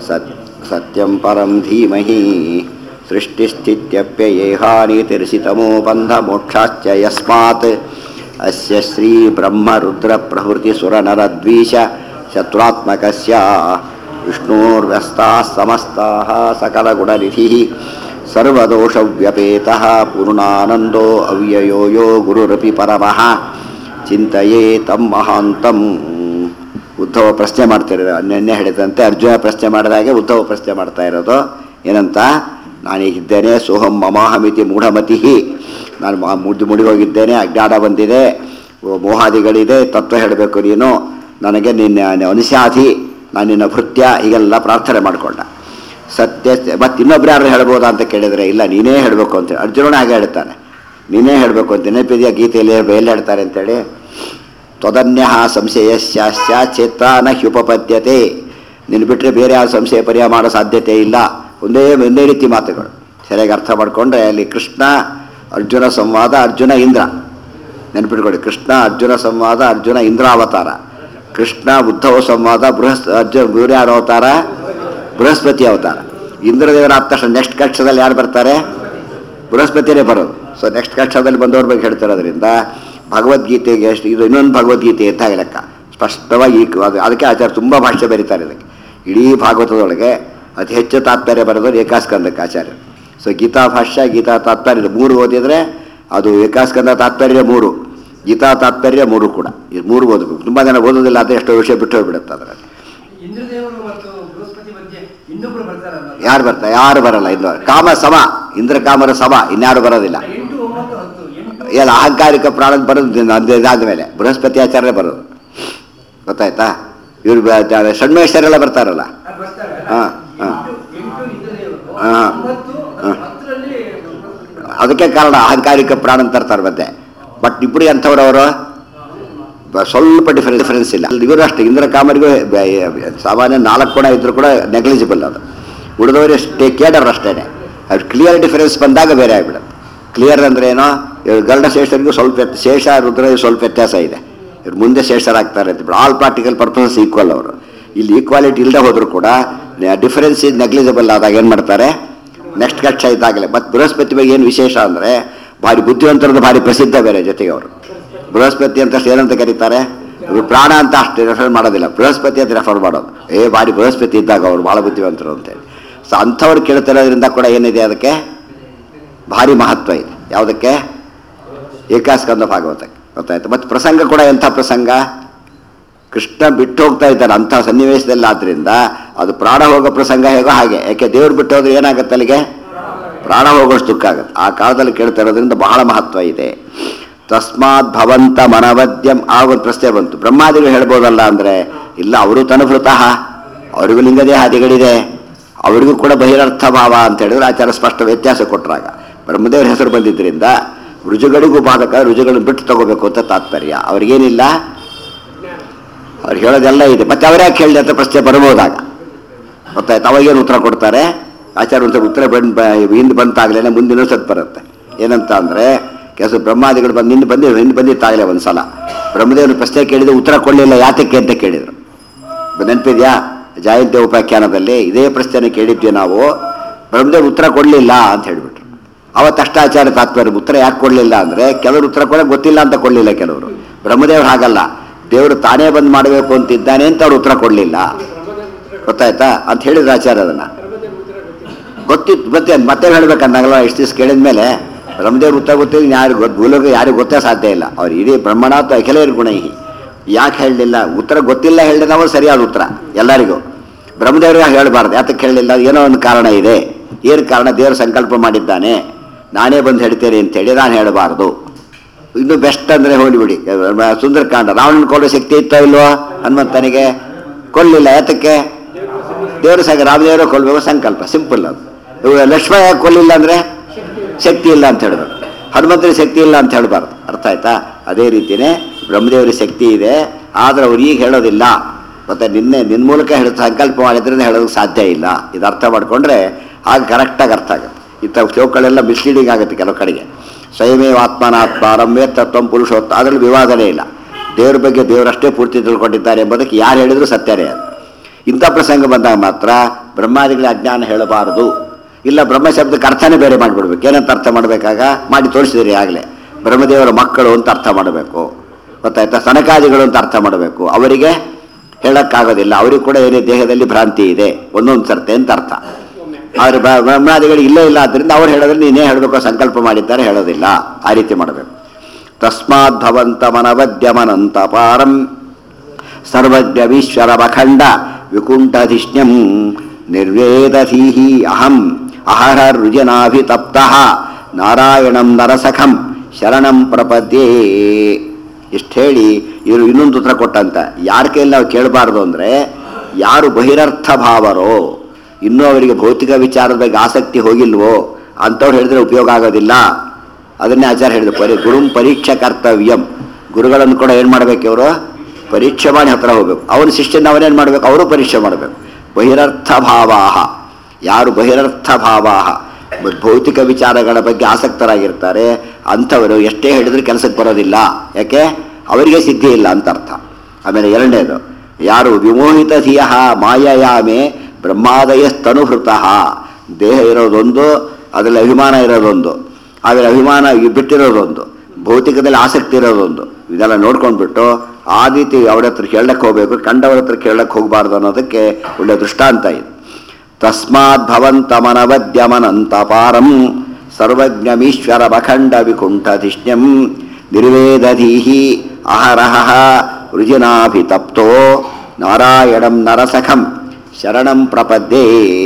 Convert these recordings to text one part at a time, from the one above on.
ಸತ್ ಸತ್ಯಂ ಪರಂ ಧೀಮಹಿ ಸೃಷ್ಟಿಸ್ಥಿತ್ಯಪ್ಯಯೇಹಾನಿತಿರ್ಷಿತಮೋ ಬಂಧಮೋಕ್ಷಾಶ್ಚ ಯಸ್ಮಾತ್ ಅಸ್ಯ ಶ್ರೀ ಬ್ರಹ್ಮ ರುದ್ರ ಪ್ರಭೃತಿ ಸುರನರದ್ವೀಶ ಶತ್ರುತ್ಮಕಸ್ಯ ವಿಷ್ಣೋರ್ವ್ಯಸ್ತಾः ಸಮಸ್ತಾः सकलगुणनिधिः सर्वदोषव्यपेतः पूर्णानन्दो अव्ययो यो गुरुरपि परमः ಚಿಂತೆಯೇ ತಮ್ಮ ಮಹಾಂತಂ ಉದ್ಧವ ಪ್ರಶ್ನೆ ಮಾಡ್ತಾರೆ ನಿನ್ನೆ ಹೇಳಿದಂತೆ ಅರ್ಜುನ ಪ್ರಶ್ನೆ ಮಾಡಿದಾಗೆ ಉದ್ಧವ ಪ್ರಶ್ನೆ ಮಾಡ್ತಾ ಇರೋದು ಏನಂತ ನಾನೀಗಿದ್ದೇನೆ ಸೋಹಂ ಮಮಾಹಮಿತಿ ಮೂಢಮತಿ ನಾನು ಮಾ- ಮುದ್ದು ಮುಡಿಗೋಗಿದ್ದೇನೆ ಅಜ್ಞಾನ ಬಂದಿದೆ ಓ, ಮೋಹಾದಿಗಳಿದೆ ತತ್ವ ಹೇಳಬೇಕು ನೀನು ನನಗೆ ನಿನ್ನ ಅನುಸಾಧಿ ನಾನು ನಿನ್ನ ಭೃತ್ಯ ಹೀಗೆಲ್ಲ ಪ್ರಾರ್ಥನೆ ಮಾಡಿಕೊಂಡ ಸತ್ಯ ಮತ್ತು ಇನ್ನೊಬ್ರು ಯಾರು ಹೇಳ್ಬೋದಾ ಅಂತ ಕೇಳಿದರೆ ಇಲ್ಲ ನೀನೇ ಹೇಳಬೇಕು ಅಂತೇಳಿ ಅರ್ಜುನನೇ ಹಾಗೆ ಹೇಳ್ತಾನೆ ನೀನೇ ಹೇಳಬೇಕು ಅಂತ ನೆನಪಿದೆಯಾ ಗೀತೆಯಲ್ಲಿ ಎಲ್ಲಿ ಹೇಳ್ತಾರೆ ಅಂತೇಳಿ ತ್ವದನ್ಯ ಸಂಶಯಸ್ಯಾಸ್ಯ ಚೇತಾನ ಹ್ಯುಪಪದ್ಯತೆ ನಿನ್ನ ಬಿಟ್ಟರೆ ಬೇರೆ ಯಾವ ಸಂಶಯ ಪರಿಹಾರ ಮಾಡೋ ಸಾಧ್ಯತೆ ಇಲ್ಲ ಒಂದೇ ಒಂದೇ ರೀತಿ ಮಾತುಗಳು ಸರಿಯಾಗಿ ಅರ್ಥ ಮಾಡಿಕೊಂಡ್ರೆ ಅಲ್ಲಿ ಕೃಷ್ಣ ಅರ್ಜುನ ಸಂವಾದ ಅರ್ಜುನ ಇಂದ್ರ ನೆನಪಿಟ್ಕೊಳ್ಳಿ ಕೃಷ್ಣ ಅರ್ಜುನ ಸಂವಾದ ಅರ್ಜುನ ಇಂದ್ರಾವತಾರ ಕೃಷ್ಣ ಉದ್ಧವ ಸಂವಾದ ಬೃಹಸ್ ಅರ್ಜುನ ಬೇರೆ ಯಾರು ಅವತಾರ ಬೃಹಸ್ಪತಿ ಅವತಾರ ಇಂದ್ರದೇವರ ಆದ ತಕ್ಷಣ ನೆಕ್ಸ್ಟ್ ಕಕ್ಷದಲ್ಲಿ ಯಾರು ಬರ್ತಾರೆ ಬೃಹಸ್ಪತಿನೇ ಬರೋದು ಸೊ ನೆಕ್ಸ್ಟ್ ಕಕ್ಷದಲ್ಲಿ ಬಂದವ್ರ ಬಗ್ಗೆ ಹೇಳ್ತಿರೋದ್ರಿಂದ ಭಗವದ್ಗೀತೆಗೆ ಎಷ್ಟು ಇದು ಇನ್ನೊಂದು ಭಗವದ್ಗೀತೆ ಅಂತ ಲೆಕ್ಕ ಸ್ಪಷ್ಟವಾಗಿ ಈ ಅದು ಅದಕ್ಕೆ ಆಚಾರ್ಯ ತುಂಬ ಭಾಷೆ ಬರೀತಾರೆ ಇದಕ್ಕೆ ಇಡೀ ಭಾಗವತದೊಳಗೆ ಅತಿ ಹೆಚ್ಚು ತಾತ್ಪರ್ಯ ಬರೋದು ಏಕಾಸ್ಕಂದಕ್ಕೆ ಆಚಾರ್ಯ ಸೊ ಗೀತಾ ಭಾಷ್ಯ ಗೀತಾ ತಾತ್ಪರ್ಯ ಇದು ಮೂರು ಓದಿದರೆ ಅದು ಏಕಾಸ್ಕಂದ ತಾತ್ಪರ್ಯ ಮೂರು ಗೀತಾ ತಾತ್ಪರ್ಯ ಮೂರು ಕೂಡ ಇದು ಮೂರು ಓದಬೇಕು ತುಂಬ ಜನ ಓದೋದಿಲ್ಲ ಆದರೆ ಎಷ್ಟೋ ವಿಷಯ ಬಿಟ್ಟು ಹೋಗ್ಬಿಡುತ್ತೆ ಅದರಲ್ಲಿ ಇಂದ್ರದೇವರು ಮತ್ತು ಬೃಹಸ್ಪತಿ ಮಧ್ಯೆ ಇನ್ನೊಬ್ರು ಬರ್ತಾರಲ್ಲ ಯಾರು ಬರ್ತಾರೆ ಯಾರು ಬರಲ್ಲ ಇನ್ನು ಕಾಮ ಸಮ ಇಂದ್ರ ಕಾಮರ ಸಮ ಇನ್ಯಾರು ಬರೋದಿಲ್ಲ ಎಂಟು ಒಂಬತ್ತು ಹತ್ತು ಎಂಟು ಎಲ್ಲ ಅಹಂಕಾರಿಕ ಪ್ರಾಣ ಬರೋದು ಇದಾದ ಮೇಲೆ ಬೃಹಸ್ಪತಿ ಆಚಾರ್ಯ ಬರೋದು ಗೊತ್ತಾಯ್ತಾ ಇವ್ರು ಬ- ಷಣ್ಮೇಶ್ವರೆಲ್ಲ ಬರ್ತಾರಲ್ಲ ಅದು ಬರ್ತಾರೆ ಹಾ, ಹಾ. ಎಂಟು ಎಂಟು ಇಂದ್ರದೇವರು ಹಾ. ಒಂಬತ್ತು ಹಾ. ಹತ್ತರಲ್ಲಿ ಬೃಹಸ್ಪತಿ ಬರ್ತಾರೆ. ಅದಕ್ಕೆ ಕಾರಣ ಅಹಂಕಾರಿಕ ಪ್ರಾಣ ಅಂತ ತರ್ತಾರೆ ಮತ್ತೆ ಬಟ್ ಇಬ್ಬರು ಎಂಥವ್ರವರು ಬ- ಸ್ವಲ್ಪ ಡಿಫರೆನ್ಸ್ ಡಿಫರೆನ್ಸ್ ಇಲ್ಲ ಇವರು ಅಷ್ಟೇ ಇಂದ್ರ ಕಾಮರಿಗೂ ಬ- ಸಾಮಾನ್ಯ ನಾಲ್ಕು ಗುಣ ಇದ್ರೂ ಕೂಡ ನೆಗ್ಲಿಜಿಬಲ್ ಅದು ಉಳಿದವರು ಅಷ್ಟೇ ಕೇಡರ್ ಅಷ್ಟೇ ಅದು ಕ್ಲಿಯರ್ ಡಿಫರೆನ್ಸ್ ಬಂದಾಗ ಬೇರೆ ಆಗಿಬಿಡುತ್ತೆ ಕ್ಲಿಯರ್ ಅಂದ್ರೆ ಏನೋ ಇವ್ರು ಗರುಡ ಶೇಷರಿಗೂ ಸ್ವಲ್ಪ ವ್ಯತ್- ಶೇಷ ರುದ್ರ ಸ್ವಲ್ಪ ವ್ಯತ್ಯಾಸ ಇದೆ ಇವ್ರು ಮುಂದೆ ಶೇಷರಾಗ್ತಾರೆ ಅಂತ ಆಲ್ ಪ್ರಾಕ್ಟಿಕಲ್ ಪರ್ಪಸಸ್ ಈಕ್ವಲ್ ಅವರು ಇಲ್ಲಿ ಈಕ್ವಾಲಿಟಿ ಇಲ್ಲದೆ ಹೋದ್ರು ಕೂಡ ಡಿಫರೆನ್ಸ್ ಇಸ್ ನೆಗ್ಲಿಜಿಬಲ್ ಆದಾಗ ಏನು ಮಾಡ್ತಾರೆ ನೆಕ್ಸ್ಟ್ ಕಕ್ಷ ಇದ್ದಾಗಲೇ ಮತ್ತು ಬೃಹಸ್ಪತಿ ಬಗ್ಗೆ ಏನು ವಿಶೇಷ ಅಂದರೆ ಭಾರಿ ಬುದ್ಧಿವಂತರದ್ದು ಭಾರಿ ಪ್ರಸಿದ್ಧ ಬೇರೆ ಜೊತೆಗೆ ಅವರು ಬೃಹಸ್ಪತಿ ಅಂತ ಅಷ್ಟು ಏನಂತ ಕರೀತಾರೆ ಇವ್ರು ಪ್ರಾಣ ಅಂತ ಅಷ್ಟು ರೆಫರ್ ಮಾಡೋದಿಲ್ಲ ಬೃಹಸ್ಪತಿ ಅಂತ ರೆಫರ್ ಮಾಡೋದು ಏ ಭಾರಿ ಬೃಹಸ್ಪತಿ ಇದ್ದಾಗ ಅವರು ಭಾಳ ಬುದ್ಧಿವಂತರು ಅಂತೇಳಿ ಸೊ ಅಂಥವ್ರು ಕೇಳ್ತಿರೋದ್ರಿಂದ ಕೂಡ ಏನಿದೆ ಅದಕ್ಕೆ ಭಾರಿ ಮಹತ್ವ ಇದೆ ಯಾವುದಕ್ಕೆ ಏಕಾಸ್ಕಂದ ಭಾಗವತಕ್ಕೆ ಗೊತ್ತಾಯ್ತು ಮತ್ತು ಪ್ರಸಂಗ ಕೂಡ ಎಂಥ ಪ್ರಸಂಗ ಕೃಷ್ಣ ಬಿಟ್ಟು ಹೋಗ್ತಾ ಇದ್ದಾನೆ ಅಂಥ ಸನ್ನಿವೇಶದಲ್ಲಿ ಆದ್ರಿಂದ ಅದು ಪ್ರಾಣ ಹೋಗೋ ಪ್ರಸಂಗ ಹೇಗೋ ಹಾಗೆ ಯಾಕೆ ದೇವ್ರು ಬಿಟ್ಟು ಹೋದ್ರೆ ಏನಾಗುತ್ತೆ ಅಲ್ಲಿಗೆ ಪ್ರಾಣ ಹೋಗೋಷ್ಟು ದುಃಖ ಆಗುತ್ತೆ ಆ ಕಾಲದಲ್ಲಿ ಕೇಳ್ತಾ ಇರೋದ್ರಿಂದ ಬಹಳ ಮಹತ್ವ ಇದೆ ತಸ್ಮಾತ್ ಭವಂತ ಮನವದ್ಯಂ ಆ ಒಂದು ಪ್ರಶ್ನೆ ಬಂತು ಬ್ರಹ್ಮಾದಿಗಳು ಹೇಳ್ಬೋದಲ್ಲ ಅಂದರೆ ಇಲ್ಲ ಅವರು ತನುಭೃತಃ ಅವರಿಗೂ ಲಿಂಗದೇಹಾದಿಗಳಿದೆ ಅವರಿಗೂ ಕೂಡ ಬಹಿರರ್ಥ ಭಾವ ಅಂತ ಹೇಳಿದ್ರೆ ಆಚಾರ ಸ್ಪಷ್ಟ ವ್ಯತ್ಯಾಸ ಕೊಟ್ಟರಾಗ ಬ್ರಹ್ಮದೇವರ ಹೆಸರು ಬಂದಿದ್ದರಿಂದ ರುಜುಗಳಿಗೂ ಬಾಧಕ ರುಜುಗಳನ್ನು ಬಿಟ್ಟು ತಗೋಬೇಕು ಅಂತ ತಾತ್ಪರ್ಯ ಅವ್ರಿಗೇನಿಲ್ಲ ಅವ್ರು ಹೇಳೋದೆಲ್ಲ ಇದೆ ಮತ್ತೆ ಅವರ್ಯಾಕೆ ಹೇಳಿದೆ ಅಂತ ಪ್ರಶ್ನೆ ಬರ್ಬೋದಾಗ ಗೊತ್ತಾಯ್ತು ಅವಾಗೇನು ಉತ್ತರ ಕೊಡ್ತಾರೆ ಆಚಾರ್ಯ ಒಂದು ಉತ್ತರ ಬಂದು ಹಿಂದೆ ಬಂತಾಗಲೇ ಮುಂದಿನ ಸತ್ ಬರುತ್ತೆ ಏನಂತ ಅಂದರೆ ಕೆಲಸ ಬ್ರಹ್ಮಾದಿಗಳು ಬಂದು ನಿನ್ನೆ ಬಂದಿದ್ರು ಹಿಂದೆ ಬಂದಿತ್ತಾಗಲೇ ಒಂದು ಸಲ ಬ್ರಹ್ಮದೇವರು ಪ್ರಶ್ನೆ ಕೇಳಿದ್ರೆ ಉತ್ತರ ಕೊಡಲಿಲ್ಲ ಯಾತಕ್ಕೆ ಅಂತ ಕೇಳಿದರು ನೆನಪಿದ್ಯಾ ಜಯಂತಿ ಉಪಾಖ್ಯಾನದಲ್ಲಿ ಇದೇ ಪ್ರಶ್ನೆ ಕೇಳಿದ್ವಿ ನಾವು ಬ್ರಹ್ಮದೇವರು ಉತ್ತರ ಕೊಡಲಿಲ್ಲ ಅಂತ ಹೇಳಿಬಿಟ್ರು ಅವತ್ತಷ್ಟ ಆಚಾರ್ಯ ತಾತ್ಪರ್ಯ ಉತ್ತರ ಯಾಕೆ ಕೊಡಲಿಲ್ಲ ಅಂದರೆ ಕೆಲವರು ಉತ್ತರ ಕೊಡೋಕೆ ಗೊತ್ತಿಲ್ಲ ಅಂತ ಕೊಡಲಿಲ್ಲ ಕೆಲವರು ಬ್ರಹ್ಮದೇವ್ರು ಹಾಗಲ್ಲ ದೇವರು ತಾನೇ ಬಂದು ಮಾಡಬೇಕು ಅಂತಿದ್ದಾನೆ ಅಂತ ಅವ್ರು ಉತ್ತರ ಕೊಡಲಿಲ್ಲ ಗೊತ್ತಾಯ್ತಾ ಅಂತ ಹೇಳಿದ್ರು ಆಚಾರ್ಯ ಅದನ್ನು ಗೊತ್ತಿತ್ತು ಮತ್ತೆ ಮತ್ತೆ ಹೇಳ್ಬೇಕಂದಾಗಲ್ಲ ಇಷ್ಟು ದಿವಸ ಕೇಳಿದ ಮೇಲೆ ಬ್ರಹ್ಮದೇವ್ರ ಉತ್ತರ ಗೊತ್ತಿಲ್ಲ ಯಾರು ಗೊತ್ತು ಭೂಲೋಕ ಯಾರಿಗೂ ಗೊತ್ತೇ ಸಾಧ್ಯ ಇಲ್ಲ ಅವ್ರು ಇಡೀ ಬ್ರಹ್ಮಣಾತ್ ಅಖಿಲೇರ್ ಗುಣೈಹಿ ಯಾಕೆ ಹೇಳಲಿಲ್ಲ ಉತ್ತರ ಗೊತ್ತಿಲ್ಲ ಹೇಳಿದ್ರೆ ನಾವು ಸರಿಯಾದ ಉತ್ತರ ಎಲ್ಲರಿಗೂ ಬ್ರಹ್ಮದೇವ್ರಿಗೆ ಹೇಳಬಾರ್ದು ಯಾತಕ್ಕೆ ಹೇಳಲಿಲ್ಲ ಏನೋ ಒಂದು ಕಾರಣ ಇದೆ ಏನು ಕಾರಣ ದೇವರು ಸಂಕಲ್ಪ ಮಾಡಿದ್ದಾನೆ ನಾನೇ ಬಂದು ಹೇಳ್ತೇನೆ ಅಂತೇಳಿ ನಾನು ಹೇಳಬಾರ್ದು ಇನ್ನು ಬೆಸ್ಟ್ ಅಂದರೆ ಹೋಲಿಬಿಡಿ ಸುಂದರಕಾಂಡ ರಾವಣನ ಕೊಡೋ ಶಕ್ತಿ ಇತ್ತೋ ಇಲ್ವೋ ಹನುಮಂತನಿಗೆ ಕೊಡಲಿಲ್ಲ ಯಾತಕ್ಕೆ ದೇವರು ಸಾಗ ರಾಮದೇವರು ಕೊಲ್ಲಬೇಕು ಸಂಕಲ್ಪ ಸಿಂಪಲ್ ಅದು ಇವಾಗ ಲಕ್ಷ್ಮಣ ಯಾಕೆ ಕೊಲ್ಲಿಲ್ಲ ಅಂದರೆ ಶಕ್ತಿ ಇಲ್ಲ ಅಂತ ಹೇಳಿದ್ರು ಹನುಮಂತನಿಗೆ ಶಕ್ತಿ ಇಲ್ಲ ಅಂತ ಹೇಳಬಾರ್ದು ಅರ್ಥ ಆಯ್ತಾ ಅದೇ ರೀತಿಯೇ ಬ್ರಹ್ಮದೇವರಿಗೆ ಶಕ್ತಿ ಇದೆ ಆದರೆ ಅವ್ರು ಈಗ ಹೇಳೋದಿಲ್ಲ ಮತ್ತು ನಿನ್ನೆ ನಿನ್ನ ಮೂಲಕ ಹೇಳೋ ಸಂಕಲ್ಪ ಮಾಡಿದ್ರೆ ಹೇಳೋದಕ್ಕೆ ಸಾಧ್ಯ ಇಲ್ಲ ಇದು ಅರ್ಥ ಮಾಡಿಕೊಂಡ್ರೆ ಆಗ ಕರೆಕ್ಟಾಗಿ ಅರ್ಥ ಆಗುತ್ತೆ ಇಂಥ ಶ್ಲೋಕಗಳೆಲ್ಲ ಮಿಸ್ಲೀಡಿಂಗ್ ಆಗುತ್ತೆ ಕೆಲವು ಕಡೆಗೆ ಸ್ವಯಮೇವ ಆತ್ಮನಾತ್ಮಾರಮ್ಯ ತತ್ವಂ ಪುರುಷೋತ್ತ ಅದರಲ್ಲಿ ವಿವಾದನೇ ಇಲ್ಲ ದೇವ್ರ ಬಗ್ಗೆ ದೇವರಷ್ಟೇ ಪೂರ್ತಿ ತಿಳ್ಕೊಂಡಿದ್ದಾರೆ ಎಂಬುದಕ್ಕೆ ಯಾರು ಹೇಳಿದ್ರು ಸತ್ಯನೇ ಅದು ಇಂಥ ಪ್ರಸಂಗ ಬಂದಾಗ ಮಾತ್ರ ಬ್ರಹ್ಮಾದಿಗಳ ಅಜ್ಞಾನ ಹೇಳಬಾರದು ಇಲ್ಲ ಬ್ರಹ್ಮ ಶಬ್ದಕ್ಕೆ ಅರ್ಥನೇ ಬೇರೆ ಮಾಡಿಬಿಡ್ಬೇಕು ಏನಂತ ಅರ್ಥ ಮಾಡಬೇಕಾಗ ಮಾಡಿ ತೋರಿಸಿದ್ರಿ ಆಗಲೇ ಬ್ರಹ್ಮದೇವರ ಮಕ್ಕಳು ಅಂತ ಅರ್ಥ ಮಾಡಬೇಕು ಗೊತ್ತಾಯ್ತಾ ಸನಕಾದಿಗಳು ಅಂತ ಅರ್ಥ ಮಾಡಬೇಕು ಅವರಿಗೆ ಹೇಳಕ್ಕಾಗೋದಿಲ್ಲ ಅವರಿಗೆ ಕೂಡ ಏನೇ ದೇಹದಲ್ಲಿ ಭ್ರಾಂತಿ ಇದೆ ಒಂದೊಂದು ಸರ್ತೆ ಅಂತ ಅರ್ಥ ಆದ್ರೆ ಬ- ಬ್ರಹ್ಮಾದಿಗಳು ಇಲ್ಲೇ ಇಲ್ಲ ಆದ್ದರಿಂದ ಅವ್ರು ಹೇಳೋದ್ರೆ ನೀನೇ ಹೇಳಬೇಕು ಸಂಕಲ್ಪ ಮಾಡಿದ್ದಾರೆ ಹೇಳೋದಿಲ್ಲ ಆ ರೀತಿ ಮಾಡಬೇಕು ತಸ್ಮಾತ್ ಭವಂತಮನವದ್ಯಮನಂತ ಪಾರಂ ಸರ್ವಜ್ಞವೀಶ್ವರಮಖಂಡ ವಿಕುಂಠಧಿಷ್ಣ್ಯಂ ನಿರ್ವೇದಧೀಹಿ ಅಹಂ ಅಹರ ರುಜನಾಭಿತಪ್ತ ನಾರಾಯಣಂ ನರಸಖಂ ಶರಣಂ ಪ್ರಪದ್ಯೇ ಇಷ್ಟು ಹೇಳಿ ಇವರು ಇನ್ನೊಂದು ಉತ್ತರ ಕೊಟ್ಟಂತ ಯಾರ ಕೈಯಲ್ಲಿ ನಾವು ಕೇಳಬಾರ್ದು ಅಂದರೆ ಯಾರು ಬಹಿರರ್ಥ ಭಾವರೋ ಇನ್ನೂ ಅವರಿಗೆ ಭೌತಿಕ ವಿಚಾರದ ಬಗ್ಗೆ ಆಸಕ್ತಿ ಹೋಗಿಲ್ವೋ ಅಂಥವ್ರು ಹೇಳಿದ್ರೆ ಉಪಯೋಗ ಆಗೋದಿಲ್ಲ ಅದನ್ನೇ ಆಚಾರ್ಯ ಹೇಳಿದ್ರು ಪರಿ ಗುರುಂ ಪರೀಕ್ಷಾ ಕರ್ತವ್ಯಂ ಗುರುಗಳನ್ನು ಕೂಡ ಏನು ಮಾಡಬೇಕು ಇವರು ಪರೀಕ್ಷೆ ಮಾಡಿ ಹತ್ರ ಹೋಗ್ಬೇಕು ಅವನ ಶಿಷ್ಯನ ಅವನೇನು ಮಾಡಬೇಕು ಅವರು ಪರೀಕ್ಷೆ ಮಾಡಬೇಕು ಬಹಿರರ್ಥ ಭಾವಾಹ ಯಾರು ಬಹಿರರ್ಥ ಭಾವಾಹ ಭೌತಿಕ ವಿಚಾರಗಳ ಬಗ್ಗೆ ಆಸಕ್ತರಾಗಿರ್ತಾರೆ ಅಂಥವರು ಎಷ್ಟೇ ಹೇಳಿದ್ರು ಕೆಲಸಕ್ಕೆ ಬರೋದಿಲ್ಲ ಯಾಕೆ ಅವರಿಗೆ ಸಿದ್ಧಿ ಇಲ್ಲ ಅಂತ ಅರ್ಥ ಆಮೇಲೆ ಎರಡನೇದು ಯಾರು ವಿಮೋಹಿತ ಧಿಯ ಮಾಯಯಾಮೆ ಬ್ರಹ್ಮಾದಯಸ್ತನುಹೃತಃ ದೇಹ ಇರೋದೊಂದು ಅದರಲ್ಲಿ ಅಭಿಮಾನ ಇರೋದೊಂದು ಆಮೇಲೆ ಅಭಿಮಾನ ಬಿಟ್ಟಿರೋದೊಂದು ಭೌತಿಕದಲ್ಲಿ ಆಸಕ್ತಿ ಇರೋದೊಂದು ಇದೆಲ್ಲ ನೋಡ್ಕೊಂಡ್ಬಿಟ್ಟು ಆ ರೀತಿ ಅವ್ರ ಹತ್ರ ಕೇಳಕ್ಕೆ ಹೋಗ್ಬೇಕು ಕಂಡವ್ರ ಹತ್ರ ಕೇಳಕ್ಕೆ ಹೋಗಬಾರ್ದು ಅನ್ನೋದಕ್ಕೆ ಒಳ್ಳೆ ದೃಷ್ಟಾಂತ ಇದು ತಸ್ಮಾತ್ ಭವಂತಮನವದ್ಯಮನಂತ ಪಾರಂ ಸರ್ವಜ್ಞಮೀಶ್ವರ ಮಖಂಡ ವಿಕುಂಠಧಿಷ್ಣ್ಯಂ ನಿರ್ವೇದಧೀಹಿ ಅಹರಹ ರುಜಿನಾಭಿತಪ್ತೋ ನಾರಾಯಣಂ ನರಸಖಂ ಶರಣಂ ಪ್ರಪದ್ಯೇ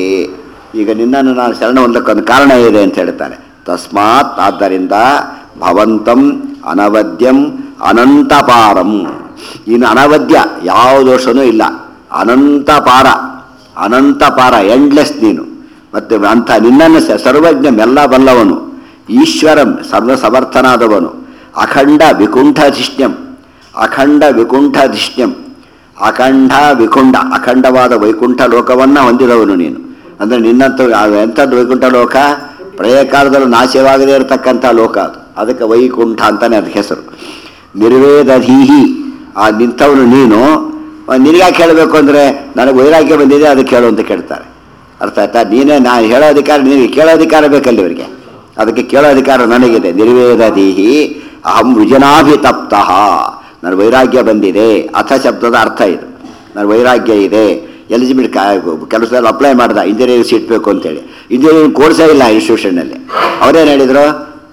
ಈಗ ನಿನ್ನನ್ನು ನಾನು ಶರಣ ಹೊಂದಕ್ಕೊಂದು ಕಾರಣ ಇದೆ ಅಂತ ಹೇಳ್ತಾನೆ ತಸ್ಮಾತ್ ಆದ್ದರಿಂದ ಭವಂತಂ ಅನವದ್ಯಂ ಅನಂತಪಾರಂ ಇನ್ನು ಅನವದ್ಯ ಯಾವ ದೋಷನೂ ಇಲ್ಲ ಅನಂತಪಾರ ಅನಂತಪಾರ ಎಂಡ್ಲೆಸ್ ನೀನು ಮತ್ತೆ ಅಂಥ ನಿನ್ನನ್ನು ಸ- ಸರ್ವಜ್ಞಂ ಎಲ್ಲ ಬಲ್ಲವನು ಈಶ್ವರಂ ಸರ್ವ ಸಮರ್ಥನಾದವನು ಅಖಂಡ ವಿಕುಂಠಧಿಷ್ಣ್ಯಂ ಅಖಂಡ ವಿಕುಂಠಧಿಷ್ಣ್ಯಂ ಅಖಂಡ ವಿಕುಂಡ ಅಖಂಡವಾದ ವೈಕುಂಠ ಲೋಕವನ್ನ ಹೊಂದಿದವನು ನೀನು ಅಂದ್ರೆ ನಿನ್ನಂತ ಎಂಥದ್ದು ವೈಕುಂಠ ಲೋಕ ಪ್ರಳಯ ಕಾಲದಲ್ಲೂ ನಾಶವಾಗದೇ ಇರತಕ್ಕಂಥ ಲೋಕ ಅದು ಅದಕ್ಕೆ ವೈಕುಂಠ ಅಂತಾನೆ ಅದಕ್ಕೆ ಹೆಸರು ನಿರ್ವೇದಧೀಹಿ ಆ ನಿಂತವನು ನೀನು ನಿನಗ್ಯಾಕೆ ಹೇಳಬೇಕು ಅಂದರೆ ನನಗೆ ವೈರಾಗ್ಯ ಬಂದಿದೆ ಅದಕ್ಕೆ ಹೇಳು ಅಂತ ಕೇಳ್ತಾರೆ ಅರ್ಥ ಆಯ್ತಾ ನೀನೇ ನಾನು ಹೇಳೋ ಅಧಿಕಾರ ನಿನಗೆ ಕೇಳೋ ಅಧಿಕಾರ ಬೇಕಲ್ಲ ಇವರಿಗೆ ಅದಕ್ಕೆ ಕೇಳೋ ಅಧಿಕಾರ ನನಗಿದೆ ನಿರ್ವೇದದೀಹಿ ಅಹಂ ವೃಜನಾಭಿತಪ್ತಃ ನನ್ನ ವೈರಾಗ್ಯ ಬಂದಿದೆ ಅಥ ಶಬ್ದದ ಅರ್ಥ ಇದು ನನ್ನ ವೈರಾಗ್ಯ ಇದೆ ಎಲಿಜಿಬಿಲ್ ಕೆಲಸದಲ್ಲಿ ಅಪ್ಲೈ ಮಾಡ್ದ ಇಂಜಿನಿಯರಿಂಗ್ ಸೀಟ್ ಬೇಕು ಅಂತೇಳಿ ಇಂಜಿನಿಯರಿಂಗ್ ಕೋರ್ಸೇ ಇಲ್ಲ ಇನ್ಸ್ಟಿಟ್ಯೂಷನ್ನಲ್ಲಿ ಅವರೇನು ಹೇಳಿದರು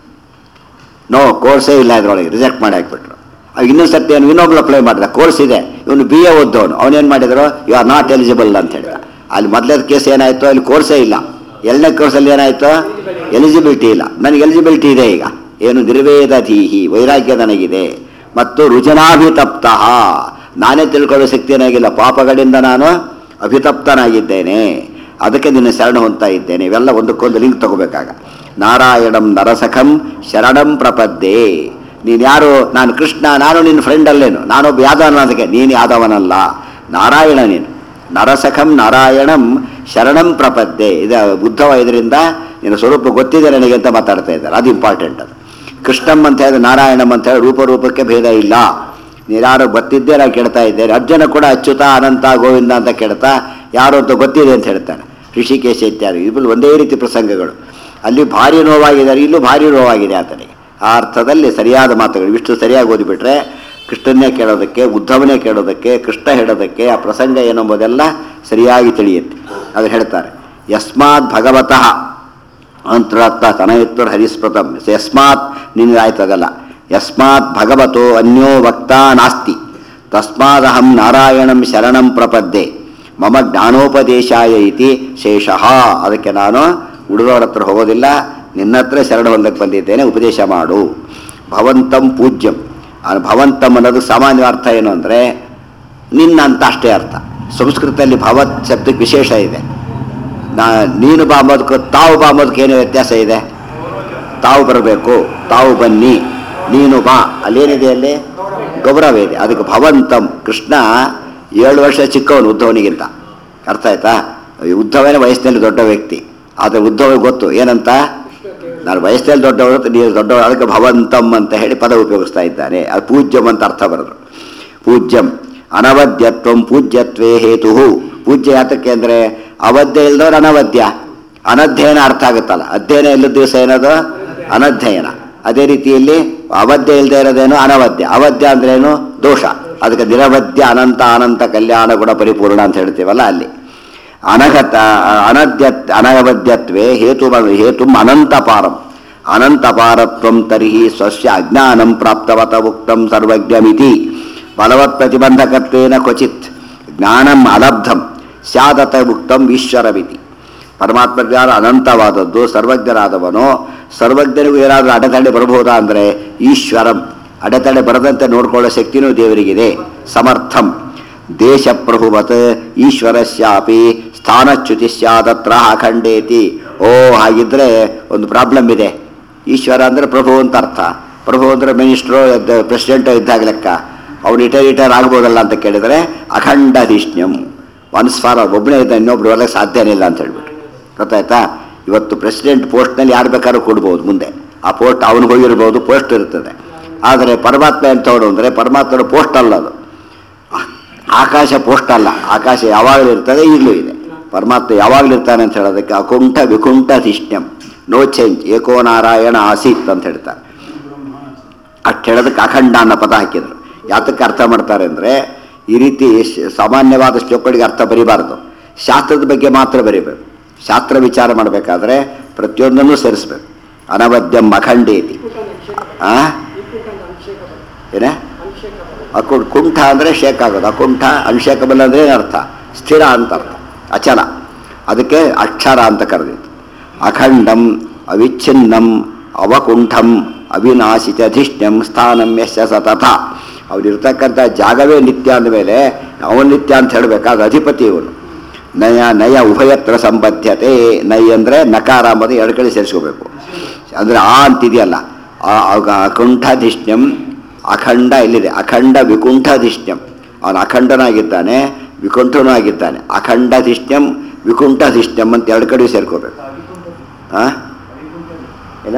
ನೋ ಕೋರ್ಸೇ ಇಲ್ಲ ಇದ್ರೊಳಗೆ ರಿಜೆಕ್ಟ್ ಮಾಡಿ ಹಾಕ್ಬಿಟ್ರು ಅವಾಗ ಇನ್ನೊಂದು ಸರ್ತಿ ಏನು ಇನ್ನೊಬ್ಳು ಅಪ್ಲೈ ಮಾಡಿದ ಕೋರ್ಸ್ ಇದೆ ಇವನು ಬಿ ಎ ಓದ್ದವನು ಅವನೇನು ಮಾಡಿದ್ರು ಯು ಆರ್ ನಾಟ್ ಎಲಿಜಿಬಲ್ ಅಂತ ಹೇಳಿದ ಅಲ್ಲಿ ಮೊದಲನೇ ಕೇಸ್ ಏನಾಯಿತು ಅಲ್ಲಿ ಕೋರ್ಸೇ ಇಲ್ಲ ಎರಡನೇ ಕೋರ್ಸಲ್ಲಿ ಏನಾಯಿತು ಎಲಿಜಿಬಿಲಿಟಿ ಇಲ್ಲ ನನಗೆ ಎಲಿಜಿಬಿಲಿಟಿ ಇದೆ ಈಗ ಏನು ನಿರ್ವೇದಧೀಹಿ ವೈರಾಗ್ಯ ನನಗಿದೆ ಮತ್ತು ರುಜನಾಭಿತಪ್ತ ನಾನೇ ತಿಳ್ಕೊಳ್ಳೋ ಶಕ್ತಿ ನನಗಿಲ್ಲ ಪಾಪಗಳಿಂದ ನಾನು ಅಭಿತಪ್ತನಾಗಿದ್ದೇನೆ ಅದಕ್ಕೆ ನಿನ್ನ ಶರಣ ಹೊಂತಾ ಇದ್ದೇನೆ ಇವೆಲ್ಲ ಒಂದಕ್ಕೊಂದು ಲಿಂಕ್ ತಗೋಬೇಕಾಗ ನಾರಾಯಣಂ ನರಸಖಂ ಶರಣಂ ಪ್ರಪದ್ಯೆ ನೀನು ಯಾರು ನಾನು ಕೃಷ್ಣ ನಾನು ನಿನ್ನ ಫ್ರೆಂಡ್ ಅಲ್ಲೇನು ನಾನೊಬ್ಬ ಯಾದವನ ಅದಕ್ಕೆ ನೀನು ಯಾದವನಲ್ಲ ನಾರಾಯಣ ನೀನು ನರಸಖಂ ನಾರಾಯಣಂ ಶರಣಂ ಪ್ರಪದ್ಯೆ ಇದು ಬುದ್ಧವ ಇದರಿಂದ ನಿನ್ನ ಸ್ವರೂಪ ಗೊತ್ತಿದೆ ನನಗೆ ಅಂತ ಮಾತಾಡ್ತಾ ಇದ್ದಾರೆ ಅದು ಇಂಪಾರ್ಟೆಂಟ್ ಅದು ಕೃಷ್ಣಂ ಅಂತ ಹೇಳಿದ್ರೆ ನಾರಾಯಣಂ ಅಂತ ಹೇಳಿ ರೂಪರೂಪಕ್ಕೆ ಭೇದ ಇಲ್ಲ ನೀನ್ಯಾರು ಗೊತ್ತಿದ್ದೇ ನಾನು ಕೇಳ್ತಾ ಇದ್ದೇನೆ ಅರ್ಜುನ ಕೂಡ ಅಚ್ಯುತ ಅನಂತ ಗೋವಿಂದ ಅಂತ ಕೇಳ್ತಾ ಯಾರು ಅಂತ ಗೊತ್ತಿದೆ ಅಂತ ಹೇಳ್ತಾನೆ ಋಷಿಕೇಶ ಇತ್ಯಾದಿ ಇಬ್ಬರು ಒಂದೇ ರೀತಿ ಪ್ರಸಂಗಗಳು ಅಲ್ಲಿ ಭಾರಿ ನೋವಾಗಿದ್ದಾರೆ ಇಲ್ಲೂ ಭಾರಿ ನೋವಾಗಿದೆ ಆತನಿಗೆ ಆ ಅರ್ಥದಲ್ಲಿ ಸರಿಯಾದ ಮಾತುಗಳು ಇಷ್ಟು ಸರಿಯಾಗಿ ಓದಿಬಿಟ್ರೆ ಕೃಷ್ಣನ್ನೇ ಕೇಳೋದಕ್ಕೆ ಉದ್ಧವನೇ ಕೇಳೋದಕ್ಕೆ ಕೃಷ್ಣ ಹೇಳೋದಕ್ಕೆ ಆ ಪ್ರಸಂಗ ಏನೆಂಬುದೆಲ್ಲ ಸರಿಯಾಗಿ ತಿಳಿಯುತ್ತೆ ಅದು ಹೇಳ್ತಾರೆ ಯಸ್ಮಾತ್ ಭಗವತಃ ಅಂತರಾತ್ಮ ತನಯತ್ವರ ಹರಿಸ್ಮೃತಂ ಯಸ್ಮಾತ್ ನಿನ್ನ ಆಯ್ತದಲ್ಲ ಯಸ್ಮಾತ್ ಭಗವತೋ ಅನ್ಯೋ ವಕ್ತಾ ನಾಸ್ತಿ ತಸ್ಮಾದಹಂ ನಾರಾಯಣಂ ಶರಣಂ ಪ್ರಪದ್ಯೆ ಮಮ ಜ್ಞಾನೋಪದೇಶಾಯ ಇತಿ ಶೇಷಃ ಅದಕ್ಕೆ ನಾನು ಉಳಿದವರ ಹತ್ರ ಹೋಗೋದಿಲ್ಲ ನಿನ್ನ ಹತ್ರ ಶರಣ ಹೊಂದಕ್ಕೆ ಬಂದಿದ್ದೇನೆ ಉಪದೇಶ ಮಾಡು ಭವಂತಂ ಪೂಜ್ಯಂ ಆ ಭವಂತಂ ಅನ್ನೋದು ಸಾಮಾನ್ಯ ಅರ್ಥ ಏನು ಅಂದರೆ ನಿನ್ನ ಅಂತ ಅಷ್ಟೇ ಅರ್ಥ ಸಂಸ್ಕೃತದಲ್ಲಿ ಭವತ್ ಶಬ್ದಕ್ಕೆ ವಿಶೇಷ ಇದೆ ನಾ ನೀನು ಬಾ ಅಂಬೋದಕ್ಕೂ ತಾವು ಬಾ ಅಂಬೋದಕ್ಕೆ ಏನು ವ್ಯತ್ಯಾಸ ಇದೆ ತಾವು ಬರಬೇಕು ತಾವು ಬನ್ನಿ ನೀನು ಬಾ ಅಲ್ಲೇನಿದೆ ಅಲ್ಲಿ ಗೌರವ ಇದೆ ಅದಕ್ಕೆ ಭವಂತಂ ಕೃಷ್ಣ ಏಳು ವರ್ಷ ಚಿಕ್ಕವನು ಉದ್ಧವನಿಗಿಂತ ಅರ್ಥ ಆಯ್ತಾ ಈ ಉದ್ಧವನೇ ವಯಸ್ಸಿನಲ್ಲಿ ದೊಡ್ಡ ವ್ಯಕ್ತಿ ಆದರೆ ಉದ್ಧವ ಗೊತ್ತು ಏನಂತ ನಾನು ವಯಸ್ಸಲ್ಲಿ ದೊಡ್ಡವರು ನೀವು ದೊಡ್ಡವರು ಅದಕ್ಕೆ ಭವಂತಂ ಅಂತ ಹೇಳಿ ಪದ ಉಪಯೋಗಿಸ್ತಾ ಇದ್ದಾನೆ ಅದು ಪೂಜ್ಯಂ ಅಂತ ಅರ್ಥ ಬರೋದು ಪೂಜ್ಯಂ ಅನವದ್ಯತ್ವಂ ಪೂಜ್ಯತ್ವೇ ಹೇತು ಪೂಜ್ಯ ಯಾತಕ್ಕೆ ಅಂದರೆ ಅವಧ್ಯ ಇಲ್ದವ್ರು ಅನವಧ್ಯ ಅನಧ್ಯಯನ ಅರ್ಥ ಆಗುತ್ತಲ್ಲ ಅಧ್ಯಯನ ಇಲ್ಲದ ದಿವಸ ಏನದು ಅನಧ್ಯಯನ ಅದೇ ರೀತಿಯಲ್ಲಿ ಅವಧ್ಯ ಇಲ್ಲದೆ ಇರೋದೇನು ಅನವಧ್ಯ ಅವಧ್ಯ ಅಂದ್ರೇನು ದೋಷ ಅದಕ್ಕೆ ನಿರವಧ್ಯ ಅನಂತ ಅನಂತ ಕಲ್ಯಾಣ ಗುಣ ಪರಿಪೂರ್ಣ ಅಂತ ಹೇಳ್ತೀವಲ್ಲ ಅಲ್ಲಿ ಅನಗತ ಅನದ್ಯ ಅನವದ್ಯತ್ವೇ ಹೇತು ಹೇತು ಅನಂತ ಪಾರಂ ಅನಂತ ಪಾರತ್ವಂ ತರ್ಹಿ ಸ್ವಸ್ಯ ಅಜ್ಞಾನಂ ಪ್ರಾಪ್ತವತ ಉಕ್ತಂ ಸರ್ವಜ್ಞಮಿತಿ ಬಲವತ್ ಪ್ರತಿಬಂಧಕತ್ವೇನ ಕ್ವಚಿತ್ ಜ್ಞಾನಂ ಅಲಬ್ಧಂ ಸ್ಯಾದತ ಉಕ್ತಂ ಈಶ್ವರಮಿತಿ ಪರಮಾತ್ಮ ಜ್ಞಾನ ಅನಂತವಾದದ್ದು ಸರ್ವಜ್ಞರಾದವನು ಸರ್ವಜ್ಞರಿಗೂ ಏನಾದರೂ ಅಡೆತಡೆ ಬರಬಹುದಾ ಅಂದರೆ ಈಶ್ವರಂ ಅಡೆತಡೆ ಬರದಂತೆ ನೋಡ್ಕೊಳ್ಳೋ ಶಕ್ತಿನೂ ದೇವರಿಗಿದೆ ಸಮರ್ಥಂ ದೇಶ ಪ್ರಭುವತ್ ಈಶ್ವರಸ್ಯಾಪಿ ಸ್ಥಾನಚ್ಯುತಿ ಸ್ಯಾದತ್ರ ಅಖಂಡೇತಿ ಓ ಹಾಗಿದ್ರೆ ಒಂದು ಪ್ರಾಬ್ಲಮ್ ಇದೆ ಈಶ್ವರ ಅಂದರೆ ಪ್ರಭು ಅಂತ ಅರ್ಥ ಪ್ರಭು ಅಂದರೆ ಮಿನಿಸ್ಟ್ರು ಪ್ರೆಸಿಡೆಂಟ್ ಇದ್ದಾಗ ಲೆಕ್ಕ ಅವ್ರು ರಿಟೈರ್ ರಿಟೈರ್ ಆಗ್ಬೋದಲ್ಲ ಅಂತ ಕೇಳಿದರೆ ಅಖಂಡಧಿಷ್ಣ್ಯಂ ಒನ್ಸ್ ಫಾರ್ ಒಬ್ಬನೇ ಇದ್ದ ಇನ್ನೊಬ್ರು ಒಳಗೆ ಸಾಧ್ಯನೇ ಇಲ್ಲ ಅಂತ ಹೇಳ್ಬಿಟ್ಟು ಗೊತ್ತಾಯ್ತಾ ಇವತ್ತು ಪ್ರೆಸಿಡೆಂಟ್ ಪೋಸ್ಟ್ನಲ್ಲಿ ಯಾರು ಬೇಕಾದ್ರೂ ಕೊಡ್ಬೋದು ಮುಂದೆ ಆ ಪೋಸ್ಟ್ ಅವನಿಗೆ ಹೋಗಿರ್ಬೋದು ಪೋಸ್ಟ್ ಇರ್ತದೆ ಆದರೆ ಪರಮಾತ್ಮ ಎಂಥವನು ಅಂದರೆ ಪರಮಾತ್ಮನ ಪೋಸ್ಟ್ ಅಲ್ಲ ಅದು ಆಕಾಶ ಪೋಸ್ಟ್ ಅಲ್ಲ ಆಕಾಶ ಯಾವಾಗಲೂ ಇರ್ತದೆ ಈಗಲೂ ಇದೆ ಪರಮಾತ್ಮ ಯಾವಾಗಲೂ ಇರ್ತಾನೆ ಅಂತ ಹೇಳೋದಕ್ಕೆ ಅಕುಂಠ ವಿಕುಂಠ ಧಿಷ್ಣ್ಯಂ ನೋ ಚೇಂಜ್ ಏಕೋ ನಾರಾಯಣ ಆಸೀತ್ ಅಂತ ಹೇಳ್ತಾರೆ ಅಷ್ಟು ಹೇಳೋದಕ್ಕೆ ಅಖಂಡ ಅನ್ನೋ ಪದ ಹಾಕಿದ್ರು ಯಾತಕ್ಕೆ ಅರ್ಥ ಮಾಡ್ತಾರೆ ಅಂದರೆ ಈ ರೀತಿ ಶ- ಸಾಮಾನ್ಯವಾದ ಶ್ಲೋಕಗಳಿಗೆ ಅರ್ಥ ಬರಿಬಾರ್ದು ಶಾಸ್ತ್ರದ ಬಗ್ಗೆ ಮಾತ್ರ ಬರಿಬೇಕು ಶಾಸ್ತ್ರ ವಿಚಾರ ಮಾಡಬೇಕಾದ್ರೆ ಪ್ರತಿಯೊಂದನ್ನು ಸೇರಿಸ್ಬೇಕು ಅನವದ್ಯಂ ಅಖಂಡೇತಿ ಆ ಏನೇ ಅಕು ಕುಂಠ ಅಂದರೆ ಶೇಕ್ ಆಗೋದು ಅಕುಂಠ ಅನ್ಶೇಕಬಲ್ ಅಂದರೆ ಏನರ್ಥ ಸ್ಥಿರ ಅಂತ ಅರ್ಥ ಅಚಲ ಅದಕ್ಕೆ ಅಕ್ಷರ ಅಂತ ಕರೆದಿತ್ತು ಅಖಂಡಂ ಅವಿಚ್ಛಿನ್ನಂ ಅವಕುಂಠಂ ಅವಿನಾಶಿತಧಿಷ್ಣ್ಯಂ ಸ್ಥಾನಂ ಯಶ ಸತತ ಅವನಿರ್ತಕ್ಕಂಥ ಜಾಗವೇ ನಿತ್ಯ ಅಂದಮೇಲೆ ಅವನು ನಿತ್ಯ ಅಂತ ಹೇಳಬೇಕಾದ ಅಧಿಪತಿ ಇವನು ನಯ ನಯ ಉಭಯತ್ರ ಸಂಬದ್ಧತೆ ನೈ ಅಂದರೆ ನಕಾರ ಅಂಬುದು ಎರಡು ಕಡೆ ಸೇರಿಸ್ಕೋಬೇಕು ಅಂದರೆ ಆ ಅಂತಿದೆಯಲ್ಲ ಆ ಆ- ಅಕುಂಠಧಿಷ್ಣ್ಯಂ ಅಖಂಡ ಇಲ್ಲಿದೆ ಅಖಂಡ ವಿಕುಂಠಧಿಷ್ಣ್ಯಂ ಅವನು ಅಖಂಡನಾಗಿದ್ದಾನೆ ವಿಕುಂಠನೂ ಆಗಿದ್ದಾನೆ ಅಖಂಡಧಿಷ್ಣ್ಯಂ ವಿಕುಂಠಧಿಷ್ಣ್ಯಂ ಅಂತ ಎರಡು ಕಡೆ ಸೇರ್ಕೋಬೇಕು ಆ ಏನ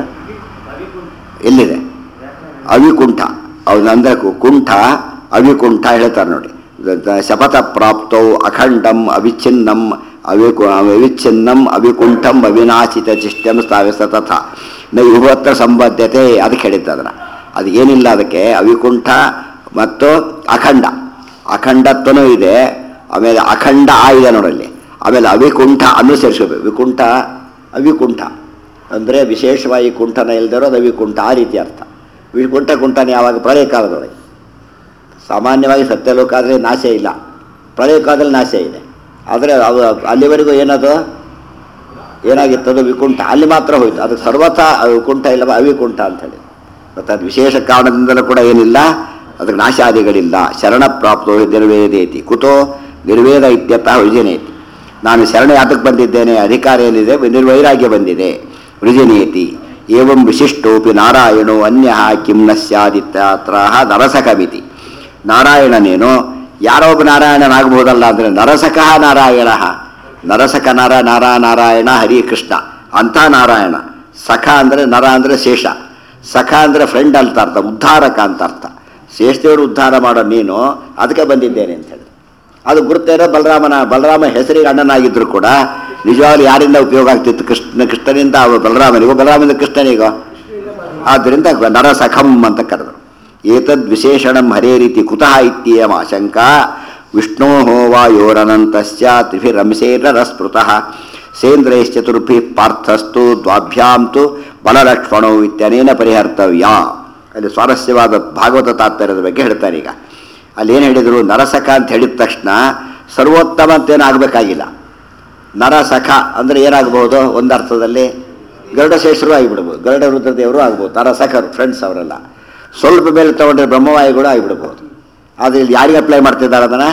ಎಲ್ಲಿದೆ ಅವಿಕುಂಠ ಅವನು ಅಂದರೆ ಕು- ಕುಂಠ ಅವಿಕುಂಠ ಹೇಳ್ತಾರೆ ನೋಡಿ ದ- ದ- ಶಪಥ ಪ್ರಾಪ್ತೌ ಅಖಂಡಂ ಅವಿಚ್ಛಿನ್ನಂ ಅವಿಕು ಅವಿಚ್ಛಿನ್ನಂ ಅವಿಕುಂಠಂ ಅವಿನಾಶಿತ ಚಿಷ್ಟಂ ಸ್ಥಾವಿಸ ತಥ ನ ಯುವತ್ರ ಸಂಬದ್ಧತೆ ಅದಕ್ಕೆ ಹೇಳಿದ್ದ ಅದನ್ನ ಅದು ಏನಿಲ್ಲ ಅದಕ್ಕೆ ಅವಿಕುಂಠ ಮತ್ತು ಅಖಂಡ ಅಖಂಡತ್ವನೂ ಇದೆ ಆಮೇಲೆ ಅಖಂಡ ಆ ಇದೆ ನೋಡಲ್ಲಿ ಆಮೇಲೆ ಅವಿಕುಂಠ ಅನ್ನು ಸೇರಿಸ್ಕೋಬೇಕು ವಿಕುಂಠ ಅವಿಕುಂಠ ಅಂದರೆ ವಿಶೇಷವಾಗಿ ಕುಂಠನ ಇಲ್ದಿರೋ ಅದು ಅವಿಕುಂಠ ಆ ರೀತಿ ಅರ್ಥ ವಿಕುಂಠ ಕುಂಠನ ಯಾವಾಗ ಪ್ರಳಯ ಕಾಲದೊಳಗೆ ಸಾಮಾನ್ಯವಾಗಿ ಸತ್ಯಲೋಕ ಆದರೆ ನಾಶ ಇಲ್ಲ ಪ್ರಳಯ ಕಾಲದಲ್ಲಿ ನಾಶ ಇದೆ ಆದರೆ ಅವು ಅಲ್ಲಿವರೆಗೂ ಏನದು ಏನಾಗಿತ್ತದು ವಿಕುಂಠ ಅಲ್ಲಿ ಮಾತ್ರ ಹೋಯ್ತು ಅದು ಸರ್ವಥಾ ವಿಕುಂಠ ಇಲ್ಲ ಅವಿಕುಂಠ ಅಂತ ಹೇಳಿ ಮತ್ತು ಅದು ವಿಶೇಷ ಕಾರಣದಿಂದಲೂ ಕೂಡ ಏನಿಲ್ಲ ಅದಕ್ಕೆ ನಾಶಾದಿಗಳಿಲ್ಲ ಶರಣ ಪ್ರಾಪ್ತೋ ನಿರ್ವೇದೇತಿ ಕುತೋ ನಿರ್ವೇದ ಇತ್ಯತಃ ವಿಜನೇತಿ ನಾನು ಶರಣ ಯಾತಕ್ಕೆ ಬಂದಿದ್ದೇನೆ ಅಧಿಕಾರ ಏನಿದೆ ನಿರ್ವೈರಾಗ್ಯ ಬಂದಿದೆ ವೃಜನೇತಿ ಏವಂ ವಿಶಿಷ್ಟೋಪಿ ನಾರಾಯಣೋ ಅನ್ಯ ಕಿಂ ನ ಸ್ಯಾದಿತ್ಯಾತ್ರ ನರಸಕಮಿತಿ ನಾರಾಯಣನೇನು ಯಾರೋ ಒಬ್ಬ ನಾರಾಯಣನಾಗಬಹುದಲ್ಲ ಅಂದರೆ ನರಸಕಃ ನಾರಾಯಣ ನರಸಕ ನರ ನರ ನಾರಾಯಣ ಹರಿ ಕೃಷ್ಣ ಅಂಥ ನಾರಾಯಣ ಸಖ ಅಂದರೆ ನರ ಅಂದರೆ ಶೇಷ ಸಖ ಅಂದರೆ ಫ್ರೆಂಡ್ ಅಂತ ಅರ್ಥ ಉದ್ಧಾರಕ ಅಂತ ಅರ್ಥ ಶೇಷದೇವರು ಉದ್ಧಾರ ಮಾಡೋ ನೀನು ಅದಕ್ಕೆ ಬಂದಿದ್ದೇನೆ ಅಂತ ಹೇಳಿ ಅದು ಗುರುತೇನೋ ಬಲರಾಮನ ಬಲರಾಮ ಹೆಸರಿಗೆ ಅಣ್ಣನಾಗಿದ್ರು ಕೂಡ ನಿಜವಾಗ್ಲೂ ಯಾರಿಂದ ಉಪಯೋಗ ಆಗ್ತಿತ್ತು ಕೃಷ್ಣ ಕೃಷ್ಣನಿಂದ ಅವ ಬಲರಾಮನಿಗೋ ಬಲರಾಮನಿಂದ ಕೃಷ್ಣನಿಗೋ ಆದ್ದರಿಂದ ನರಸಖಂ ಅಂತ ಕರೆದರು ಏತದ್ ವಿಶೇಷಣಂ ಹರೇ ರೀತಿ ಕುತಃ ಇತ್ಯೇಯಂ ಆಶಂಕ ವಿಷ್ಣೋ ವಾಯೋರನಂತಸ್ಯ ತ್ರಿಭಿರಂಶೇರಸ್ಮೃತಃ ಸೇಂದ್ರೈಶ್ಚತುರ್ಭಿ ಪಾರ್ಥಸ್ತು ದ್ವಾಭ್ಯಾಂ ತು ಬಲಲಕ್ಷ್ಮಣೋ ಇತ್ಯನೇನ ಪರಿಹರ್ತವ್ಯ ಅಲ್ಲಿ ಸ್ವಾರಸ್ಯವಾದ ಭಾಗವತ ತಾತ್ಪರ್ಯದ ಬಗ್ಗೆ ಹೇಳ್ತಾರೆ ಈಗ ಅಲ್ಲಿ ಏನು ಹೇಳಿದರು ನರಸಖ ಅಂತ ಹೇಳಿದ ತಕ್ಷಣ ಸರ್ವೋತ್ತಮ ಅಂತೇನು ಆಗಬೇಕಾಗಿಲ್ಲ ನರಸಖ ಅಂದರೆ ಏನಾಗಬಹುದು ಒಂದು ಅರ್ಥದಲ್ಲಿ ಗರುಡಶೇಷರು ಆಗಿಬಿಡ್ಬೋದು ಗರುಡ ರುದ್ರದೇವರು ಆಗ್ಬೋದು ನರಸಖರು ಫ್ರೆಂಡ್ಸ್ ಅವರೆಲ್ಲ ಸ್ವಲ್ಪ ಮೇಲೆ ತಗೊಂಡ್ರೆ ಬ್ರಹ್ಮವಾಯುಗಳು ಆಗಿಬಿಡ್ಬೋದು ಆದರೆ ಇಲ್ಲಿ ಯಾರಿಗೆ ಅಪ್ಲೈ ಮಾಡ್ತಿದ್ದಾರೆ ಅದನ್ನು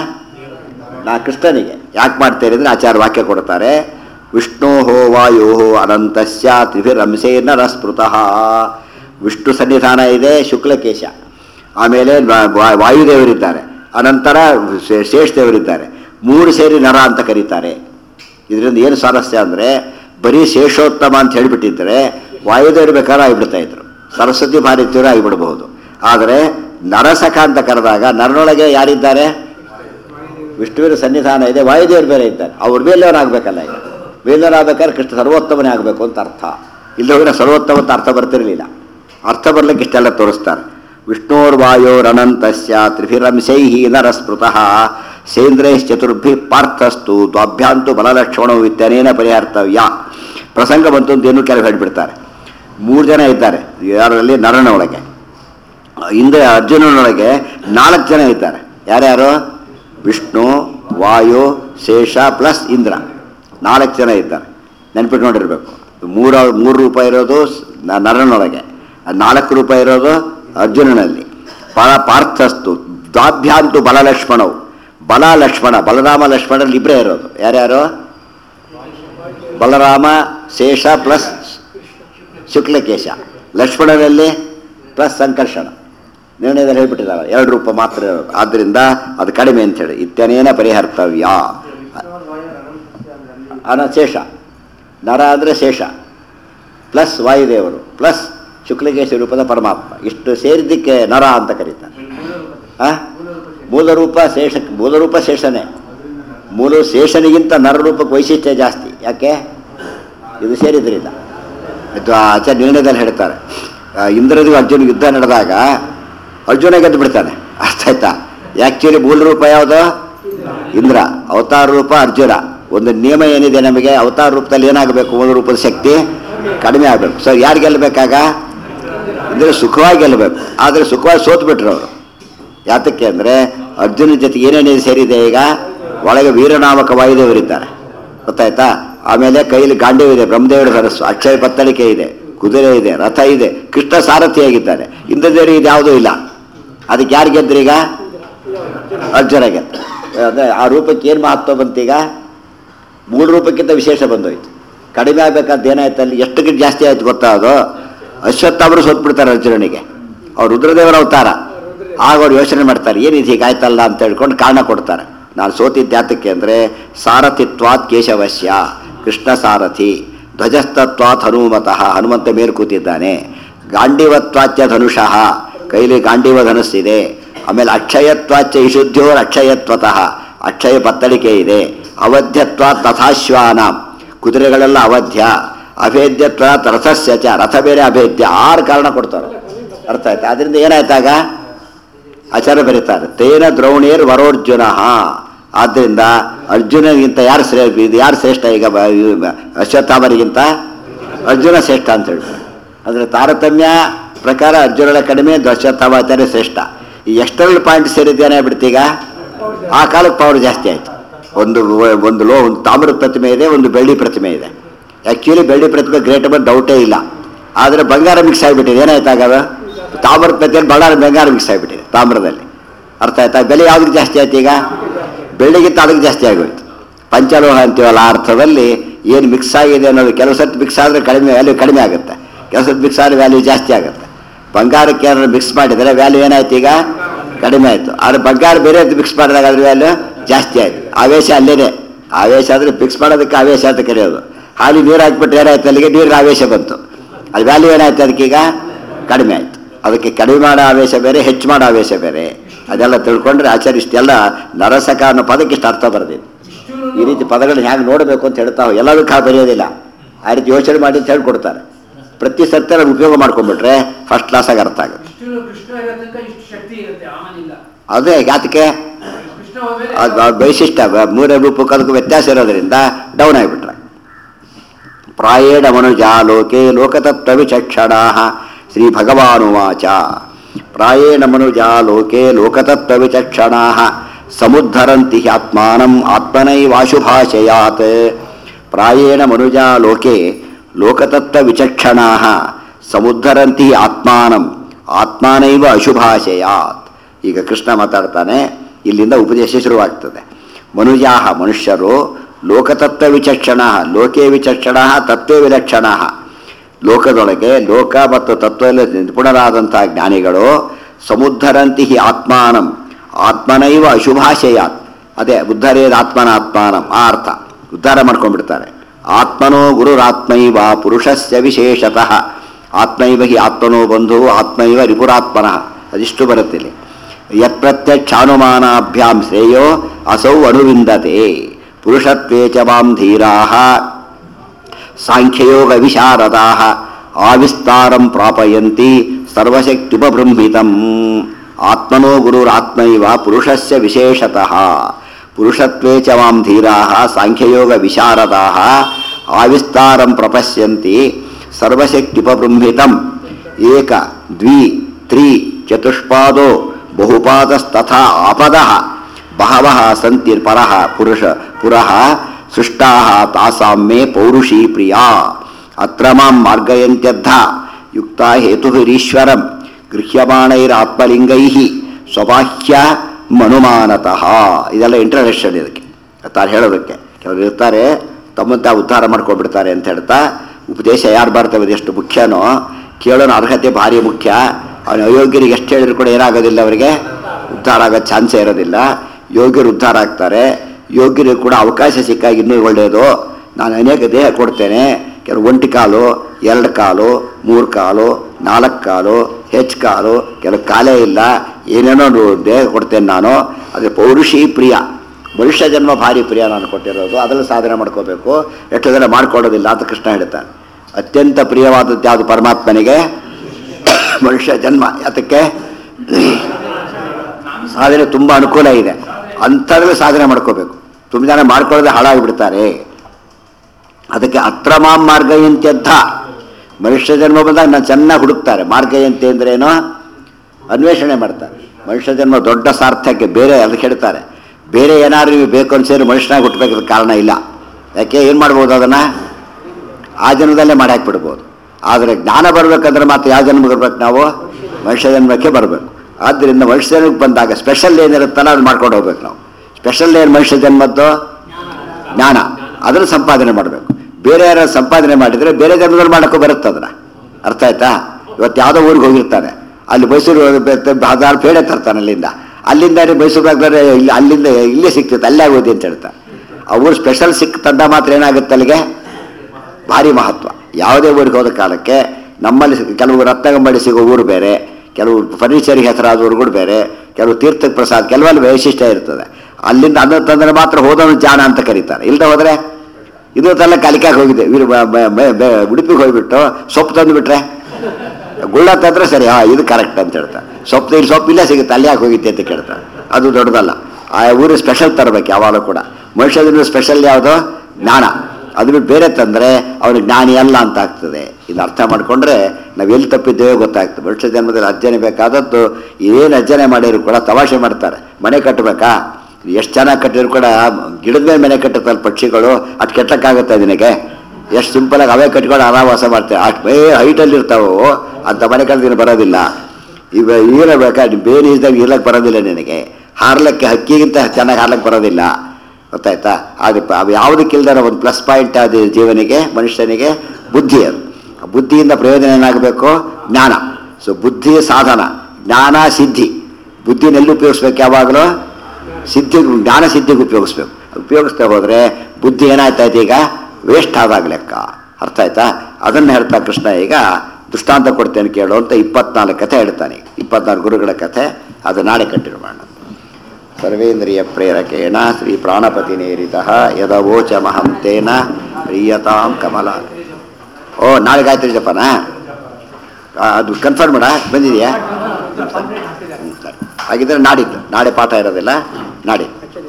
ನಾ ಕೃಷ್ಣನಿಗೆ ಯಾಕೆ ಮಾಡ್ತೇನೆ ಅಂದರೆ ಆಚಾರ್ಯ ವಾಕ್ಯ ಕೊಡ್ತಾರೆ ವಿಷ್ಣೋ ಹೋ ವಾಯೋ ಅನಂತಸ್ಯ ತ್ರಿಭಿರಂಶೇನ ರಸ್ಮೃತಃ ವಿಷ್ಣು ಸನ್ನಿಧಾನ ಇದೆ ಶುಕ್ಲಕೇಶ ಆಮೇಲೆ ವಾ- ವಾ- ವಾಯುದೇವರಿದ್ದಾರೆ ಅನಂತರ ಶೇ- ಶೇಷದೇವರಿದ್ದಾರೆ ಮೂರು ಸೇರಿ ನರ ಅಂತ ಕರೀತಾರೆ ಇದರಿಂದ ಏನು ಸ್ವಾರಸ್ಯ ಅಂದರೆ ಬರೀ ಶೇಷೋತ್ತಮ ಅಂತ ಹೇಳಿಬಿಟ್ಟಿದ್ದರೆ ವಾಯುದೇವರು ಬೇಕಾದ್ರೆ ಆಗಿಬಿಡ್ತಾ ಇದ್ರು ಸರಸ್ವತಿ ಭಾರತೀಯರು ಆಗಿಬಿಡಬಹುದು ಆದರೆ ನರಸಖ ಅಂತ ಕರೆದಾಗ ನರನೊಳಗೆ ಯಾರಿದ್ದಾರೆ ವಿಷ್ಣುವಿನ ಸನ್ನಿಧಾನ ಇದೆ ವಾಯುದೇವರು ಬೇರೆ ಇದ್ದಾರೆ ಅವ್ರು ಮೇಲವರಾಗಬೇಕಲ್ಲ ಈಗ ಮೇಲವರಾಗಬೇಕಾದ್ರೆ ಕೃಷ್ಣ ಸರ್ವೋತ್ತಮನೇ ಆಗಬೇಕು ಅಂತ ಅರ್ಥ ಇಲ್ಲವರ ಸರ್ವೋತ್ತಮ ಅಂತ ಅರ್ಥ ಬರ್ತಿರಲಿಲ್ಲ ಅರ್ಥ ಬರ್ಲಿಕ್ಕೆ ಇಷ್ಟೆಲ್ಲ ತೋರಿಸ್ತಾರೆ ವಿಷ್ಣೋರ್ವಾಯೋರನಂತಸ್ಯ ತ್ರಿಭಿರಂಶೈ ನರಸ್ಮೃತಃ ಸೇಂದ್ರೈಶ್ಚತುರ್ಭಿ ಪಾರ್ಥಸ್ತು ದ್ವಾಭ್ಯಾಂತು ಬಲಲಕ್ಷಣವು ಇತ್ಯನೇನ ಪರಿಹರ್ತವ್ಯ ಪ್ರಸಂಗ ಬಂತು ಅಂತ ಏನು ಕೆಲವು ಹೇಳ್ಬಿಡ್ತಾರೆ ಮೂರು ಜನ ಇದ್ದಾರೆ ಯಾರಲ್ಲಿ ನರನ ಒಳಗೆ ಇಂದ್ರ ಅರ್ಜುನನೊಳಗೆ ನಾಲ್ಕು ಜನ ಇದ್ದಾರೆ ಯಾರ್ಯಾರು ವಿಷ್ಣು ವಾಯು ಶೇಷ ಪ್ಲಸ್ ಇಂದ್ರ ನಾಲ್ಕು ಜನ ಇದ್ದಾರೆ ನೆನ್ಪಿಟ್ಟು ನೋಡಿರ್ಬೇಕು ಮೂರ ಮೂರು ರೂಪಾಯಿ ಇರೋದು ಸ್- ನ- ನರನೊಳಗೆ ನಾಲ್ಕು ರೂಪಾಯಿ ಇರೋದು ಅರ್ಜುನನಲ್ಲಿ ಪರ ಪಾರ್ಥಸ್ತು ದ್ವಾಭ್ಯಾಂತು ಬಲಲಕ್ಷ್ಮಣವು ಬಲ ಲಕ್ಷ್ಮಣ ಬಲರಾಮ ಲಕ್ಷ್ಮಣರಲ್ಲಿ ಇಬ್ಬರೇ ಇರೋದು ಯಾರ್ಯಾರು ಬಲರಾಮ ಶೇಷ ಪ್ಲಸ್ ಶುಕ್ಲಕೇಶ ಲಕ್ಷ್ಮಣನಲ್ಲಿ ಪ್ಲಸ್ ಸಂಕರ್ಷಣ ನಿರ್ಣಯದಲ್ಲಿ ಹೇಳ್ಬಿಟ್ಟಿದ್ದಾರೆ ಎರಡು ರೂಪ ಮಾತ್ರ ಇರೋದು ಆದ್ದರಿಂದ ಅದು ಕಡಿಮೆ ಅಂತೇಳಿ ಇತ್ಯನೇನ ಪರಿಹರ್ತವ್ಯ ಅನ ಶೇಷ ನರ ಅಂದರೆ ಶೇಷ ಪ್ಲಸ್ ವಾಯುದೇವರು ಪ್ಲಸ್ ಶುಕ್ಲಕೇಶ ರೂಪದ ಪರಮಾತ್ಮ ಇಷ್ಟು ಸೇರಿದ್ದಕ್ಕೆ ನರ ಅಂತ ಕರೀತಾರೆ ಆ? ಮೂಲರೂಪ ಶೇಷ ಮೂಲರೂಪ ಶೇಷನೇ ಮೂಲ ಶೇಷನಿಗಿಂತ ನರರೂಪಕ್ಕೆ ವೈಶಿಷ್ಟ್ಯ ಜಾಸ್ತಿ ಯಾಕೆ ಇದು ಸೇರಿದ್ರಿಂದ ಇದು ಆಚಾರ್ಯ ನಿರ್ಣಯದಲ್ಲಿ ಹೇಳ್ತಾರೆ ಆ, ಇಂದ್ರನಿಗೂ ಅರ್ಜುನ ಯುದ್ಧ ನಡೆದಾಗ ಅರ್ಜುನ ಗೆದ್ದು ಬಿಡ್ತಾನೆ ಅರ್ಥ ಆಯ್ತಾ ಆ್ಯಕ್ಚುಲಿ ಮೂಲ ರೂಪ ಯಾವುದು ಇಂದ್ರ ಅವತಾರ ರೂಪ ಅರ್ಜುನ ಒಂದು ನಿಯಮ ಏನಿದೆ ನಮಗೆ ಅವತಾರ ರೂಪದಲ್ಲಿ ಏನಾಗಬೇಕು ಮೂಲ ರೂಪದ ಶಕ್ತಿ ಕಡಿಮೆ ಆಗಬೇಕು ಸೊ ಯಾರು ಗೆಲ್ಲಬೇಕಾಗ ಅಂದರೆ ಸುಖವಾಗಿ ಗೆಲ್ಲಬೇಕು ಆದರೆ ಸುಖವಾಗಿ ಸೋತು ಬಿಟ್ರು ಅವರು ಯಾತಕ್ಕೆ ಅಂದರೆ ಅರ್ಜುನ ಜೊತೆಗೆ ಏನೇನು ಸೇರಿದೆ ಈಗ ಒಳಗೆ ವೀರನಾಮಕ ವಾಯುದೇವರಿದ್ದಾರೆ ಗೊತ್ತಾಯ್ತಾ ಆಮೇಲೆ ಕೈಯಲ್ಲಿ ಗಾಂಡೀವಿದೆ ಬ್ರಹ್ಮದೇವರ ಸರಸ್ಸು ಅಕ್ಷಯ ಪತ್ತಳಿಕೆ ಇದೆ ಕುದುರೆ ಇದೆ ರಥ ಇದೆ ಕೃಷ್ಣ ಸಾರಥಿಯಾಗಿದ್ದಾನೆ ಇಂದ್ರದೇವರಿಗೆ ಇದು ಯಾವುದೂ ಇಲ್ಲ ಅದಕ್ಕೆ ಯಾರು ಗೆದ್ರೀಗ ಅರ್ಜುನ ಗೆದ್ದ ಅದೇ ಆ ರೂಪಕ್ಕೆ ಏನು ಮಹತ್ವ ಬಂತೀಗ ಮೂಲ ರೂಪಕ್ಕಿಂತ ವಿಶೇಷ ಬಂದೋಯ್ತು ಕಡಿಮೆ ಆಗ್ಬೇಕಾದ ಏನಾಯ್ತು ಅಲ್ಲಿ ಎಷ್ಟಕ್ಕೆ ಜಾಸ್ತಿ ಆಯ್ತು ಗೊತ್ತಾ ಅದು ಅಶ್ವತ್ಥಾಮರು ಸೋತ್ಬಿಡ್ತಾರೆ ಅರ್ಜುನನಿಗೆ ಅವ್ರು ರುದ್ರದೇವರ ಅವತಾರ ಆಗ ಅವ್ರು ಯೋಚನೆ ಮಾಡ್ತಾರೆ ಏನಿದೆ ಹೀಗಾಯ್ತಲ್ಲ ಅಂತ ಹೇಳ್ಕೊಂಡು ಕಾರಣ ಕೊಡ್ತಾರೆ ನಾನು ಸೋತಿದ್ದೆ ಯಾತಕ್ಕೆ ಅಂದರೆ ಸಾರಥಿತ್ವಾತ್ ಕೇಶವಶ್ಯ ಕೃಷ್ಣ ಸಾರಥಿ ಧ್ವಜಸ್ತತ್ವಾತ್ ಹನುಮತಃ ಹನುಮಂತ ಮೇಲೆ ಕೂತಿದ್ದಾನೆ ಗಾಂಡಿವತ್ವಾಚ್ಯ ಧನುಷಃ ಕೈಲಿ ಗಾಂಡಿವ ಧನುಸ್ಸಿದೆ ಆಮೇಲೆ ಅಕ್ಷಯತ್ವಾಚ್ಯ ಇಶುದ್ಧೋರ್ ಅಕ್ಷಯತ್ವತಃ ಅಕ್ಷಯ ಪತ್ತಳಿಕೆ ಇದೆ ಅವಧ್ಯತ್ವ ತಥಾಶ್ವಾನ ಕುದುರೆಗಳೆಲ್ಲ ಅವಧ್ಯ ಅಭೇದ್ಯತ್ವ ರಥಸ್ಯ ಚ ರಥ ಬೇರೆ ಅಭೇದ್ಯ ಆರು ಕಾರಣ ಕೊಡ್ತಾರೆ ಅರ್ಥ ಆಯ್ತು ಅದರಿಂದ ಏನಾಯ್ತಾಗ ಆಚಾರ್ಯ ಬರೀತಾರೆ ತೇನ ದ್ರೌಣಿಯರ್ ವರೋರ್ಜುನ ಆದ್ದರಿಂದ ಅರ್ಜುನಗಿಂತ ಯಾರು ಶ್ರೇ ಇದು ಯಾರು ಶ್ರೇಷ್ಠ ಈಗ ಬ- ಇವ್ ಬ- ಅಶ್ವತ್ಥಾಮರಿಗಿಂತ ಅರ್ಜುನ ಶ್ರೇಷ್ಠ ಅಂತ ಹೇಳ್ತಾರೆ ಅಂದರೆ ತಾರತಮ್ಯ ಪ್ರಕಾರ ಅರ್ಜುನನ ಕಡಿಮೆ ಅಶ್ವತ್ಥಾಮಾಚಾರ್ಯ ಶ್ರೇಷ್ಠ ಈ ಎಕ್ಸ್ಟರ್ನಲ್ ಪಾಯಿಂಟ್ ಸೇರಿದ್ದೇನೆ ಬಿಡ್ತೀಗ ಆ ಕಾಲಕ್ಕೆ ಪವರ್ ಜಾಸ್ತಿ ಆಯಿತು ಒಂದು ಒಂದು ಲೋ ಒಂದು ತಾಮ್ರದ ಪ್ರತಿಮೆ ಇದೆ ಒಂದು ಬೆಳ್ಳಿ ಪ್ರತಿಮೆ ಇದೆ ಆ್ಯಕ್ಚುಲಿ ಬೆಳ್ಳಿ ಪ್ರತಿಮೆ ಗ್ರೇಟ್ ಬಂದು ಡೌಟೇ ಇಲ್ಲ ಆದರೆ ಬಂಗಾರ ಮಿಕ್ಸ್ ಆಗಿಬಿಟ್ಟಿದೆ ಏನಾಯ್ತಾಗದ ತಾಮ್ರದ ಪ್ರತಿಮೆ ಬಂಗಾರ ಬಂಗಾರ ಮಿಕ್ಸ್ ಆಗಿಬಿಟ್ಟಿದೆ ತಾಮ್ರದಲ್ಲಿ ಅರ್ಥ ಆಯ್ತಾ ಬೆಲೆ ಯಾವುದಕ್ಕೆ ಜಾಸ್ತಿ ಆಯ್ತು ಈಗ ಬೆಳ್ಳಿಗಿಂತ ಅದಕ್ಕೆ ಜಾಸ್ತಿ ಆಗೋಯ್ತು ಪಂಚಲೋಹ ಅಂತೀವಲ್ಲ ಆ ಅರ್ಥದಲ್ಲಿ ಏನು ಮಿಕ್ಸ್ ಆಗಿದೆ ಅನ್ನೋದು ಕೆಲವು ಸರ್ತಿ ಮಿಕ್ಸ್ ಆದರೆ ಕಡಿಮೆ ವ್ಯಾಲ್ಯೂ ಕಡಿಮೆ ಆಗುತ್ತೆ ಕೆಲವು ಸರ್ತಿ ಮಿಕ್ಸ್ ಆದರೆ ವ್ಯಾಲ್ಯೂ ಜಾಸ್ತಿ ಆಗುತ್ತೆ ಬಂಗಾರಕ್ಕೆ ಏನಾದ್ರು ಮಿಕ್ಸ್ ಮಾಡಿದರೆ ವ್ಯಾಲ್ಯೂ ಏನಾಯ್ತು ಈಗ ಕಡಿಮೆ ಆಯಿತು ಆದರೆ ಬಂಗಾರ ಬೇರೆ ಮಿಕ್ಸ್ ಮಾಡಿದಾಗ ಅದ್ರ ವ್ಯಾಲ್ಯೂ ಜಾಸ್ತಿ ಆಯಿತು ಆವೇಶ ಅಲ್ಲೇನೆ ಆವೇಶ ಅಂದರೆ ಮಿಕ್ಸ್ ಮಾಡೋದಕ್ಕೆ ಆವೇಶ ಅಂತ ಕರೆಯೋದು ಹಾಲಿ ನೀರು ಹಾಕ್ಬಿಟ್ರೆ ಏನಾಯ್ತು ಅಲ್ಲಿಗೆ ನೀರಿನ ಆವೇಶ ಬಂತು ಅದು ವ್ಯಾಲ್ಯೂ ಏನಾಯ್ತು ಅದಕ್ಕೀಗ ಕಡಿಮೆ ಆಯಿತು ಅದಕ್ಕೆ ಕಡಿಮೆ ಮಾಡೋ ಆವೇಶ ಬೇರೆ ಹೆಚ್ಚು ಮಾಡೋ ಆವೇಶ ಬೇರೆ ಅದೆಲ್ಲ ತಿಳ್ಕೊಂಡ್ರೆ ಆಚಾರ್ಯ ಇಷ್ಟೆಲ್ಲ ನರಸಕ ಅನ್ನೋ ಪದಕ್ಕೆ ಇಷ್ಟು ಅರ್ಥ ಬರೆದಿದೆ ಈ ರೀತಿ ಪದಗಳನ್ನ ಹೇಗೆ ನೋಡಬೇಕು ಅಂತ ಹೇಳ್ತಾ ಎಲ್ಲದಕ್ಕೂ ಬರೆಯೋದಿಲ್ಲ ಆ ರೀತಿ ಯೋಚನೆ ಮಾಡಿ ಅಂತ ಹೇಳ್ಕೊಡ್ತಾರೆ ಪ್ರತಿ ಸತ್ಯ ನಾವು ಉಪಯೋಗ ಮಾಡ್ಕೊಂಡ್ಬಿಟ್ರೆ ಫಸ್ಟ್ ಕ್ಲಾಸಾಗಿ ಅರ್ಥ ಆಗುತ್ತೆ ಕೃಷ್ಣ ಕೃಷ್ಣ ಇರೋ ತನಕ ಇಷ್ಟು ಶಕ್ತಿ ಇರುತ್ತೆ ಆಮೇಲಿಲ್ಲ ಅದೇ ಯಾತಕ್ಕೆ ಕೃಷ್ಣ ಹೋದ್ಮೇಲೆ ಅದು ಅದು ವೈಶಿಷ್ಟ್ಯ ಬ- ಮೂರೇ ರೂಪಕ್ಕೆ ಅದಕ್ಕೆ ವ್ಯತ್ಯಾಸ ಇರೋದ್ರಿಂದ ಡೌನ್ ಆಗಿಬಿಟ್ರೆ ಪ್ರಾಯೇಣ ಮನುಜ ಲೋಕೆ ಲೋಕತತ್ವ ವಿಚಕ್ಷಣ ಶ್ರೀ ಭಗವಾನುವಾಚ ಪ್ರಾಯೇಣ ಮನುಜ ಲೋಕೆ ಲೋಕತತ್ವ ವಿಚಕ್ಷಣ ಸಮುದ್ಧರಂತಿ ಆತ್ಮಾನಂ ಆತ್ಮನೈವಾಶುಭಾಷಯಾತ್ ಪ್ರಾಯೇಣ ಮನುಜ ಲೋಕೆ ಲೋಕತತ್ವ ವಿಚಕ್ಷಣಾ ಸಮುದ್ಧರಂತಿ ಆತ್ಮಾನಂ ಆತ್ಮಾನೈವ ಅಶುಭಾಷಯಾತ್ ಈಗ ಕೃಷ್ಣ ಮಾತಾಡ್ತಾನೆ ಇಲ್ಲಿಂದ ಉಪದೇಶ ಶುರುವಾಗ್ತದೆ ಮನುಜಾಹ ಮನುಷ್ಯರು ಲೋಕತತ್ವ ವಿಚಕ್ಷಣ ಲೋಕೆ ವಿಚಕ್ಷಣ ತತ್ವೇ ವಿಲಕ್ಷಣ ಲೋಕದೊಳಗೆ ಲೋಕ ಮತ್ತು ತತ್ವದಲ್ಲಿ ನಿಪುಣರಾದಂಥ ಜ್ಞಾನಿಗಳು ಸಮುದ್ಧರಂತಿ ಹಿ ಆತ್ಮಾನಂ ಆತ್ಮನೈವ ಅಶುಭಾಷಯಾತ್ ಅದೇ ಉದ್ಧರೇದ ಆತ್ಮನ ಆತ್ಮಾನಂ ಆ ಅರ್ಥ ಉದ್ಧಾರ ಮಾಡ್ಕೊಂಡ್ಬಿಡ್ತಾರೆ ಆತ್ಮನೋ ಗುರುರಾತ್ಮೈವ ಪುರುಷಸ್ಯ ವಿಶೇಷತಃ ಆತ್ಮೈವ ಹಿ ಆತ್ಮನೋ ಬಂಧು ಆತ್ಮೈವ ರಿಪುರಾತ್ಮನಃ ಅದಿಷ್ಟು ಬರುತ್ತೆ ಇಲ್ಲಿ ಯತ್ಪ್ರತ್ಯಕ್ಷಾನುಮಾನಾಭ್ಯಾಂ ಶ್ರೇಯೋ ಅಸೌ ಅನುವಿಂದತೆ ಪುರುಷತ್ವೇ ಚ ಮಾಂ ಧೀರಾಃ ಸಾಂಖ್ಯಯೋಗ ವಿಶಾರದಾ ಆವಿಸ್ತಾರಂ ಪ್ರಾಪಯಂತಿ ಸರ್ವಶಕ್ತಿಪಬೃಂಹಿತಂ ಆತ್ಮನೋ ಗುರುರಾತ್ಮೈವ ಪುರುಷಸ್ಯ ವಿಶೇಷತಃ ಪುರುಷತ್ವೇ ಚ ಮಾಂ ಧೀರಾಃ ಸಾಂಖ್ಯಯೋಗ ವಿಶಾರದಾಃ ಆವಿಸ್ತಾರಂ ಪ್ರಪಶ್ಯಂತಿ ಸರ್ವಶಕ್ತಿಪಬೃಂಹಿತಂ ಏಕ ದ್ವಿ ತ್ರಿ ಚತುಷ್ಪಾದೋ ಬಹುಪಾದಸ್ತಥಾ ಆಪದಃ ಬಹವಃ ಸಂತಿ ಪರಃ ಪುರುಷ ಪುರಃ ಸೃಷ್ಟಾಃ ತಾಸಾಂ ಮೇ ಪೌರುಷಿ ಪ್ರಿಯಾ ಅತ್ರ ಮಾಂ ಮಾರ್ಗಯಂತ್ಯರ್ಥ ಯುಕ್ತಾ ಹೇತುಭಿರೀಶ್ವರಂ ಗೃಹ್ಯಮಾಣೈರಾತ್ಮಲಿಂಗೈಃ ಸ್ವಬಾಹ್ಯ ಮನುಮಾನತಃ ಇದೆಲ್ಲ ಇಂಟ್ರಡಕ್ಷನ್ ಇದಕ್ಕೆ ತಾನು ಹೇಳೋದಕ್ಕೆ ಕೆಲವರು ಇರ್ತಾರೆ ತಮ್ಮಂತ ಉದ್ಧಾರ ಮಾಡ್ಕೊಂಡ್ಬಿಡ್ತಾರೆ ಅಂತ ಹೇಳ್ತಾ ಉಪದೇಶ ಯಾರು ಬರ್ತವೆ ಎಷ್ಟು ಮುಖ್ಯನೋ ಕೇಳೋನ ಅರ್ಹತೆ ಭಾರಿ ಮುಖ್ಯ ಅವನ ಅಯೋಗ್ಯರಿಗೆ ಎಷ್ಟು ಹೇಳಿದ್ರು ಕೂಡ ಏನಾಗೋದಿಲ್ಲ ಅವರಿಗೆ ಉದ್ಧಾರ ಆಗೋ ಚಾನ್ಸೇ ಇರೋದಿಲ್ಲ ಯೋಗ್ಯರು ಉದ್ಧಾರ ಆಗ್ತಾರೆ ಯೋಗ್ಯರಿಗೆ ಕೂಡ ಅವಕಾಶ ಸಿಕ್ಕಾಗ ಇನ್ನೂ ಒಳ್ಳೆಯದು ನಾನು ಅನೇಕ ದೇಹ ಕೊಡ್ತೇನೆ ಕೆಲವು ಒಂಟಿ ಕಾಲು ಎರಡು ಕಾಲು ಮೂರು ಕಾಲು ನಾಲ್ಕು ಕಾಲು ಹೆಚ್ಚು ಕಾಲು ಕೆಲವು ಕಾಲೇ ಇಲ್ಲ ಏನೇನೋ ರು- ದೇಹ ಕೊಡ್ತೇನೆ ನಾನು ಅದೇ ಪೌರುಷಿ ಪ್ರಿಯ ಮನುಷ್ಯ ಜನ್ಮ ಭಾರಿ ಪ್ರಿಯ ನಾನು ಕೊಟ್ಟಿರೋದು ಅದರಲ್ಲಿ ಸಾಧನೆ ಮಾಡ್ಕೋಬೇಕು ಎಷ್ಟು ಜನ ಮಾಡ್ಕೊಡೋದಿಲ್ಲ ಅಂತ ಕೃಷ್ಣ ಹೇಳ್ತಾನೆ ಅತ್ಯಂತ ಪ್ರಿಯವಾದದ್ದು ಯಾವುದು ಪರಮಾತ್ಮನಿಗೆ ಮನುಷ್ಯ ಜನ್ಮ ಯಾತಕ್ಕೆ ಸಾಧನೆ ತುಂಬ ಅನುಕೂಲ ಇದೆ ಅಂಥದ್ರಲ್ಲಿ ಸಾಧನೆ ಮಾಡ್ಕೋಬೇಕು ತುಂಬ ಜನ ಮಾಡ್ಕೊಳ್ಳೋದೇ ಹಾಳಾಗಿಬಿಡ್ತಾರೆ ಅದಕ್ಕೆ ಅತ್ರಮಾಂ ಮಾರ್ಗಯಂತ್ಯಂಥ ಮನುಷ್ಯ ಜನ್ಮ ಬಂದಾಗ ನಾನು ಚೆನ್ನಾಗಿ ಹುಡುಕ್ತಾರೆ ಮಾರ್ಗಯಂತಿ ಅಂದ್ರೇನು ಅನ್ವೇಷಣೆ ಮಾಡ್ತಾರೆ ಮನುಷ್ಯ ಜನ್ಮ ದೊಡ್ಡ ಸಾರ್ಥಕ್ಕೆ ಬೇರೆ ಅದಕ್ಕೆ ಹೇಳ್ತಾರೆ ಬೇರೆ ಏನಾದ್ರು ನೀವು ಬೇಕು ಅನ್ಸಿದ್ರೆ ಮನುಷ್ಯನಾಗಿ ಹುಟ್ಟಬೇಕಾದ ಕಾರಣ ಇಲ್ಲ ಯಾಕೆ ಏನು ಮಾಡ್ಬೋದು ಅದನ್ನು ಆ ಜನ್ಮದಲ್ಲೇ ಮಾಡಿ ಹಾಕ್ಬಿಡ್ಬೋದು ಆದರೆ ಜ್ಞಾನ ಬರಬೇಕಂದ್ರೆ ಮಾತ್ರ ಯಾವ ಜನ್ಮಕ್ಕೆ ಬರ್ಬೇಕು ನಾವು ಮನುಷ್ಯ ಜನ್ಮಕ್ಕೆ ಬರಬೇಕು ಆದ್ದರಿಂದ ಮನುಷ್ಯ ಜನ್ಮಕ್ಕೆ ಬಂದಾಗ ಸ್ಪೆಷಲ್ ಏನಿರುತ್ತಲ್ಲ ಅದು ಮಾಡ್ಕೊಂಡು ಹೋಗ್ಬೇಕು ನಾವು ಸ್ಪೆಷಲ್ ಏನು ಮನುಷ್ಯ ಜನ್ಮದ್ದು ಜ್ಞಾನ ಅದನ್ನು ಸಂಪಾದನೆ ಮಾಡಬೇಕು ಬೇರೆ ಯಾರು ಸಂಪಾದನೆ ಮಾಡಿದರೆ ಬೇರೆ ಜನ್ಮದಲ್ಲಿ ಮಾಡೋಕ್ಕೂ ಬರುತ್ತೆ ಅದನ್ನ ಅರ್ಥ ಆಯ್ತಾ ಇವತ್ತು ಯಾವುದೋ ಊರಿಗೆ ಹೋಗಿರ್ತಾನೆ ಅಲ್ಲಿ ಮೈಸೂರು ಹದಿನಾರು ಪೇಡೆ ತರ್ತಾನೆ ಅಲ್ಲಿಂದ ಅಲ್ಲಿಂದ ರೀ ಮೈಸೂರು ಭಾಗದಲ್ಲಿ ಇಲ್ಲಿ ಅಲ್ಲಿಂದ ಇಲ್ಲೇ ಸಿಗ್ತೈತೆ ಅಲ್ಲೇ ಆಗೋದಿ ಅಂತ ಹೇಳ್ತಾರೆ ಆ ಊರು ಸ್ಪೆಷಲ್ ಸಿಕ್ಕ ತಂದ ಮಾತ್ರ ಏನಾಗುತ್ತೆ ಅಲ್ಲಿಗೆ ಭಾರಿ ಮಹತ್ವ ಯಾವುದೇ ಊರಿಗೆ ಹೋದ ಕಾಲಕ್ಕೆ ನಮ್ಮಲ್ಲಿ ಸಿ- ಕೆಲವು ರತ್ನಗಂಬಡಿ ಸಿಗೋ ಊರು ಬೇರೆ ಕೆಲವು ಫರ್ನಿಚರ್ಗೆ ಹೆಸರಾದ ಊರುಗಳು ಬೇರೆ ಕೆಲವು ತೀರ್ಥಕ್ಕೆ ಪ್ರಸಾದ ಕೆಲವಲ್ಲಿ ವೈಶಿಷ್ಟ್ಯ ಇರ್ತದೆ ಅಲ್ಲಿಂದ ಅನ್ನ ತಂದ್ರೆ ಮಾತ್ರ ಹೋದವನು ಜಾಣ ಅಂತ ಕರೀತಾರೆ ಇಲ್ಲದೆ ಹೋದರೆ ಇದೊತ್ತೆಲ್ಲ ಕಲಿಕಾಗಿ ಹೋಗಿದೆ ಇವ್ರು ಬ- ಬ- ಬ- ಬ- ಉಡುಪಿಗೆ ಹೋಗ್ಬಿಟ್ಟು ಸೊಪ್ಪು ತಂದು ಬಿಟ್ರೆ ಗುಳ್ಳ ತಂದ್ರೆ ಸರಿ ಹಾ ಇದು ಕರೆಕ್ಟ್ ಅಂತ ಹೇಳ್ತಾರೆ ಸೊಪ್ಪು ಇಲ್ಲಿ ಸೊಪ್ಪು ಇಲ್ಲೇ ಸಿಗುತ್ತೆ ಅಲ್ಲಿ ಯಾಕೆ ಹೋಗಿತ್ತೆ ಅಂತ ಕೇಳ್ತಾರೆ ಅದು ದೊಡ್ಡದಲ್ಲ ಆ ಊರು ಸ್ಪೆಷಲ್ ತರಬೇಕು ಯಾವಾಗಲೂ ಕೂಡ ಮನುಷ್ಯದಿಂದ ಸ್ಪೆಷಲ್ ಯಾವುದು ಜ್ಞಾನ ಅದು ಬಿಟ್ಟು ಬೇರೆ ತಂದರೆ ಅವನಿಗೆ ಜ್ಞಾನಿ ಅಲ್ಲ ಅಂತ ಆಗ್ತದೆ ಇದು ಅರ್ಥ ಮಾಡಿಕೊಂಡ್ರೆ ನಾವು ಎಲ್ಲಿ ತಪ್ಪಿದ್ದೇವೆ ಗೊತ್ತಾಗ್ತದೆ ಮನುಷ್ಯ ಜನ್ಮದಲ್ಲಿ ಅರ್ಜನೆ ಬೇಕಾದದ್ದು ಏನು ಅರ್ಜನೆ ಮಾಡಿದ್ರು ಕೂಡ ತಮಾಷೆ ಮಾಡ್ತಾರೆ ಮನೆ ಕಟ್ಟಬೇಕಾ ಎಷ್ಟು ಚೆನ್ನಾಗಿ ಕಟ್ಟಿದ್ರು ಕೂಡ ಗಿಡದ ಮೇಲೆ ಮನೆ ಕಟ್ಟುತ್ತಲ್ಲ ಪಕ್ಷಿಗಳು ಅಷ್ಟು ಕೆಟ್ಟಕ್ಕಾಗುತ್ತೆ ನಿನಗೆ ಎಷ್ಟು ಸಿಂಪಲಾಗಿ ಅವೇ ಕಟ್ಕೊಂಡು ಆರಾಮ ವಾಸ ಮಾಡ್ತೇವೆ ಅಷ್ಟು ಬೇ ಹೈಟಲ್ಲಿ ಇರ್ತಾವೋ ಅಂತ ಮನೆ ಕಟ್ಟಿದ್ರೆ ಬರೋದಿಲ್ಲ ಇವ ಇರಬೇಕಾ ಬೇರೆ ಇದ್ದಾಗ ಇರ್ಲಕ್ಕೆ ಬರೋದಿಲ್ಲ ನಿನಗೆ ಹಾರ್ಲಕ್ಕೆ ಹಕ್ಕಿಗಿಂತ ಚೆನ್ನಾಗಿ ಹಾರ್ಲಕ್ಕೆ ಬರೋದಿಲ್ಲ ಗೊತ್ತಾಯ್ತಾ ಅದು ಪ- ಅವು ಯಾವುದಕ್ಕಿಲ್ದಾರ ಒಂದು ಪ್ಲಸ್ ಪಾಯಿಂಟ್ ಅದು ಜೀವನಿಗೆ ಮನುಷ್ಯನಿಗೆ ಬುದ್ಧಿ ಅದು ಆ ಬುದ್ಧಿಯಿಂದ ಪ್ರಯೋಜನ ಏನಾಗಬೇಕು ಜ್ಞಾನ ಸೊ ಬುದ್ಧಿಯ ಸಾಧನ ಜ್ಞಾನ ಸಿದ್ಧಿ ಬುದ್ಧಿನೆಲ್ಲಿ ಉಪಯೋಗಿಸ್ಬೇಕು ಯಾವಾಗಲೂ ಸಿದ್ಧಿ ಜ್ಞಾನ ಸಿದ್ಧಿಗೆ ಉಪಯೋಗಿಸ್ಬೇಕು ಉಪಯೋಗಿಸ್ತಾ ಹೋದರೆ ಬುದ್ಧಿ ಏನಾಯ್ತಾಯ್ತು ಈಗ ವೇಸ್ಟ್ ಆದಾಗ ಲೆಕ್ಕ ಅರ್ಥ ಆಯ್ತಾ ಅದನ್ನು ಹೇಳ್ತಾ ಕೃಷ್ಣ ಈಗ ದೃಷ್ಟಾಂತ ಕೊಡ್ತೇನೆ ಕೇಳು ಅಂತ ಇಪ್ಪತ್ನಾಲ್ಕು ಕಥೆ ಹೇಳ್ತಾನೆ ಈಗ. ಇಪ್ಪತ್ನಾಲ್ಕು ಗುರುಗಳ ಕಥೆ ಅದು ನಾಳೆ ಕಂಟಿನ್ಯೂ ಮಾಡೋಣ ಸರ್ವೇಂದ್ರಿಯ ಪ್ರೇರಕೇಣ ಶ್ರೀ ಪ್ರಾಣಪತಿ ನೇರಿತ ಯದವೋಚ ಮಹಂತೇನ ಪ್ರೀಯತಾಂ ಕಮಲ ಓ ನಾಳೆ ಗಾಯತ್ರಿ ಜಪನಾ ಆ, ಅದು ಕನ್ಫರ್ಮ್ ಮಾಡ ಬಂದಿದೆಯಾ ಹ್ಮ್, ಸರಿ. ಹಾಗಿದ್ರೆ ನಾಡಿದ್ದು ನಾಳೆ ಪಾಠ ಇರೋದಿಲ್ಲ ನಾಡಿ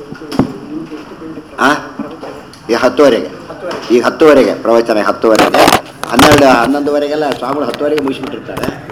ಆ ಈಗ ಹತ್ತುವರೆಗೆ ಈಗ ಹತ್ತುವರೆಗೆ ಪ್ರವಚನ ಹತ್ತುವರೆಗೆ ಹನ್ನೆರಡು ಹನ್ನೊಂದುವರೆಗೆಲ್ಲ ಸ್ವಾಮಿಗಳು ಹತ್ತುವರೆಗೆ ಮುಗಿಸ್ಬಿಟ್ಟಿರ್ತಾರೆ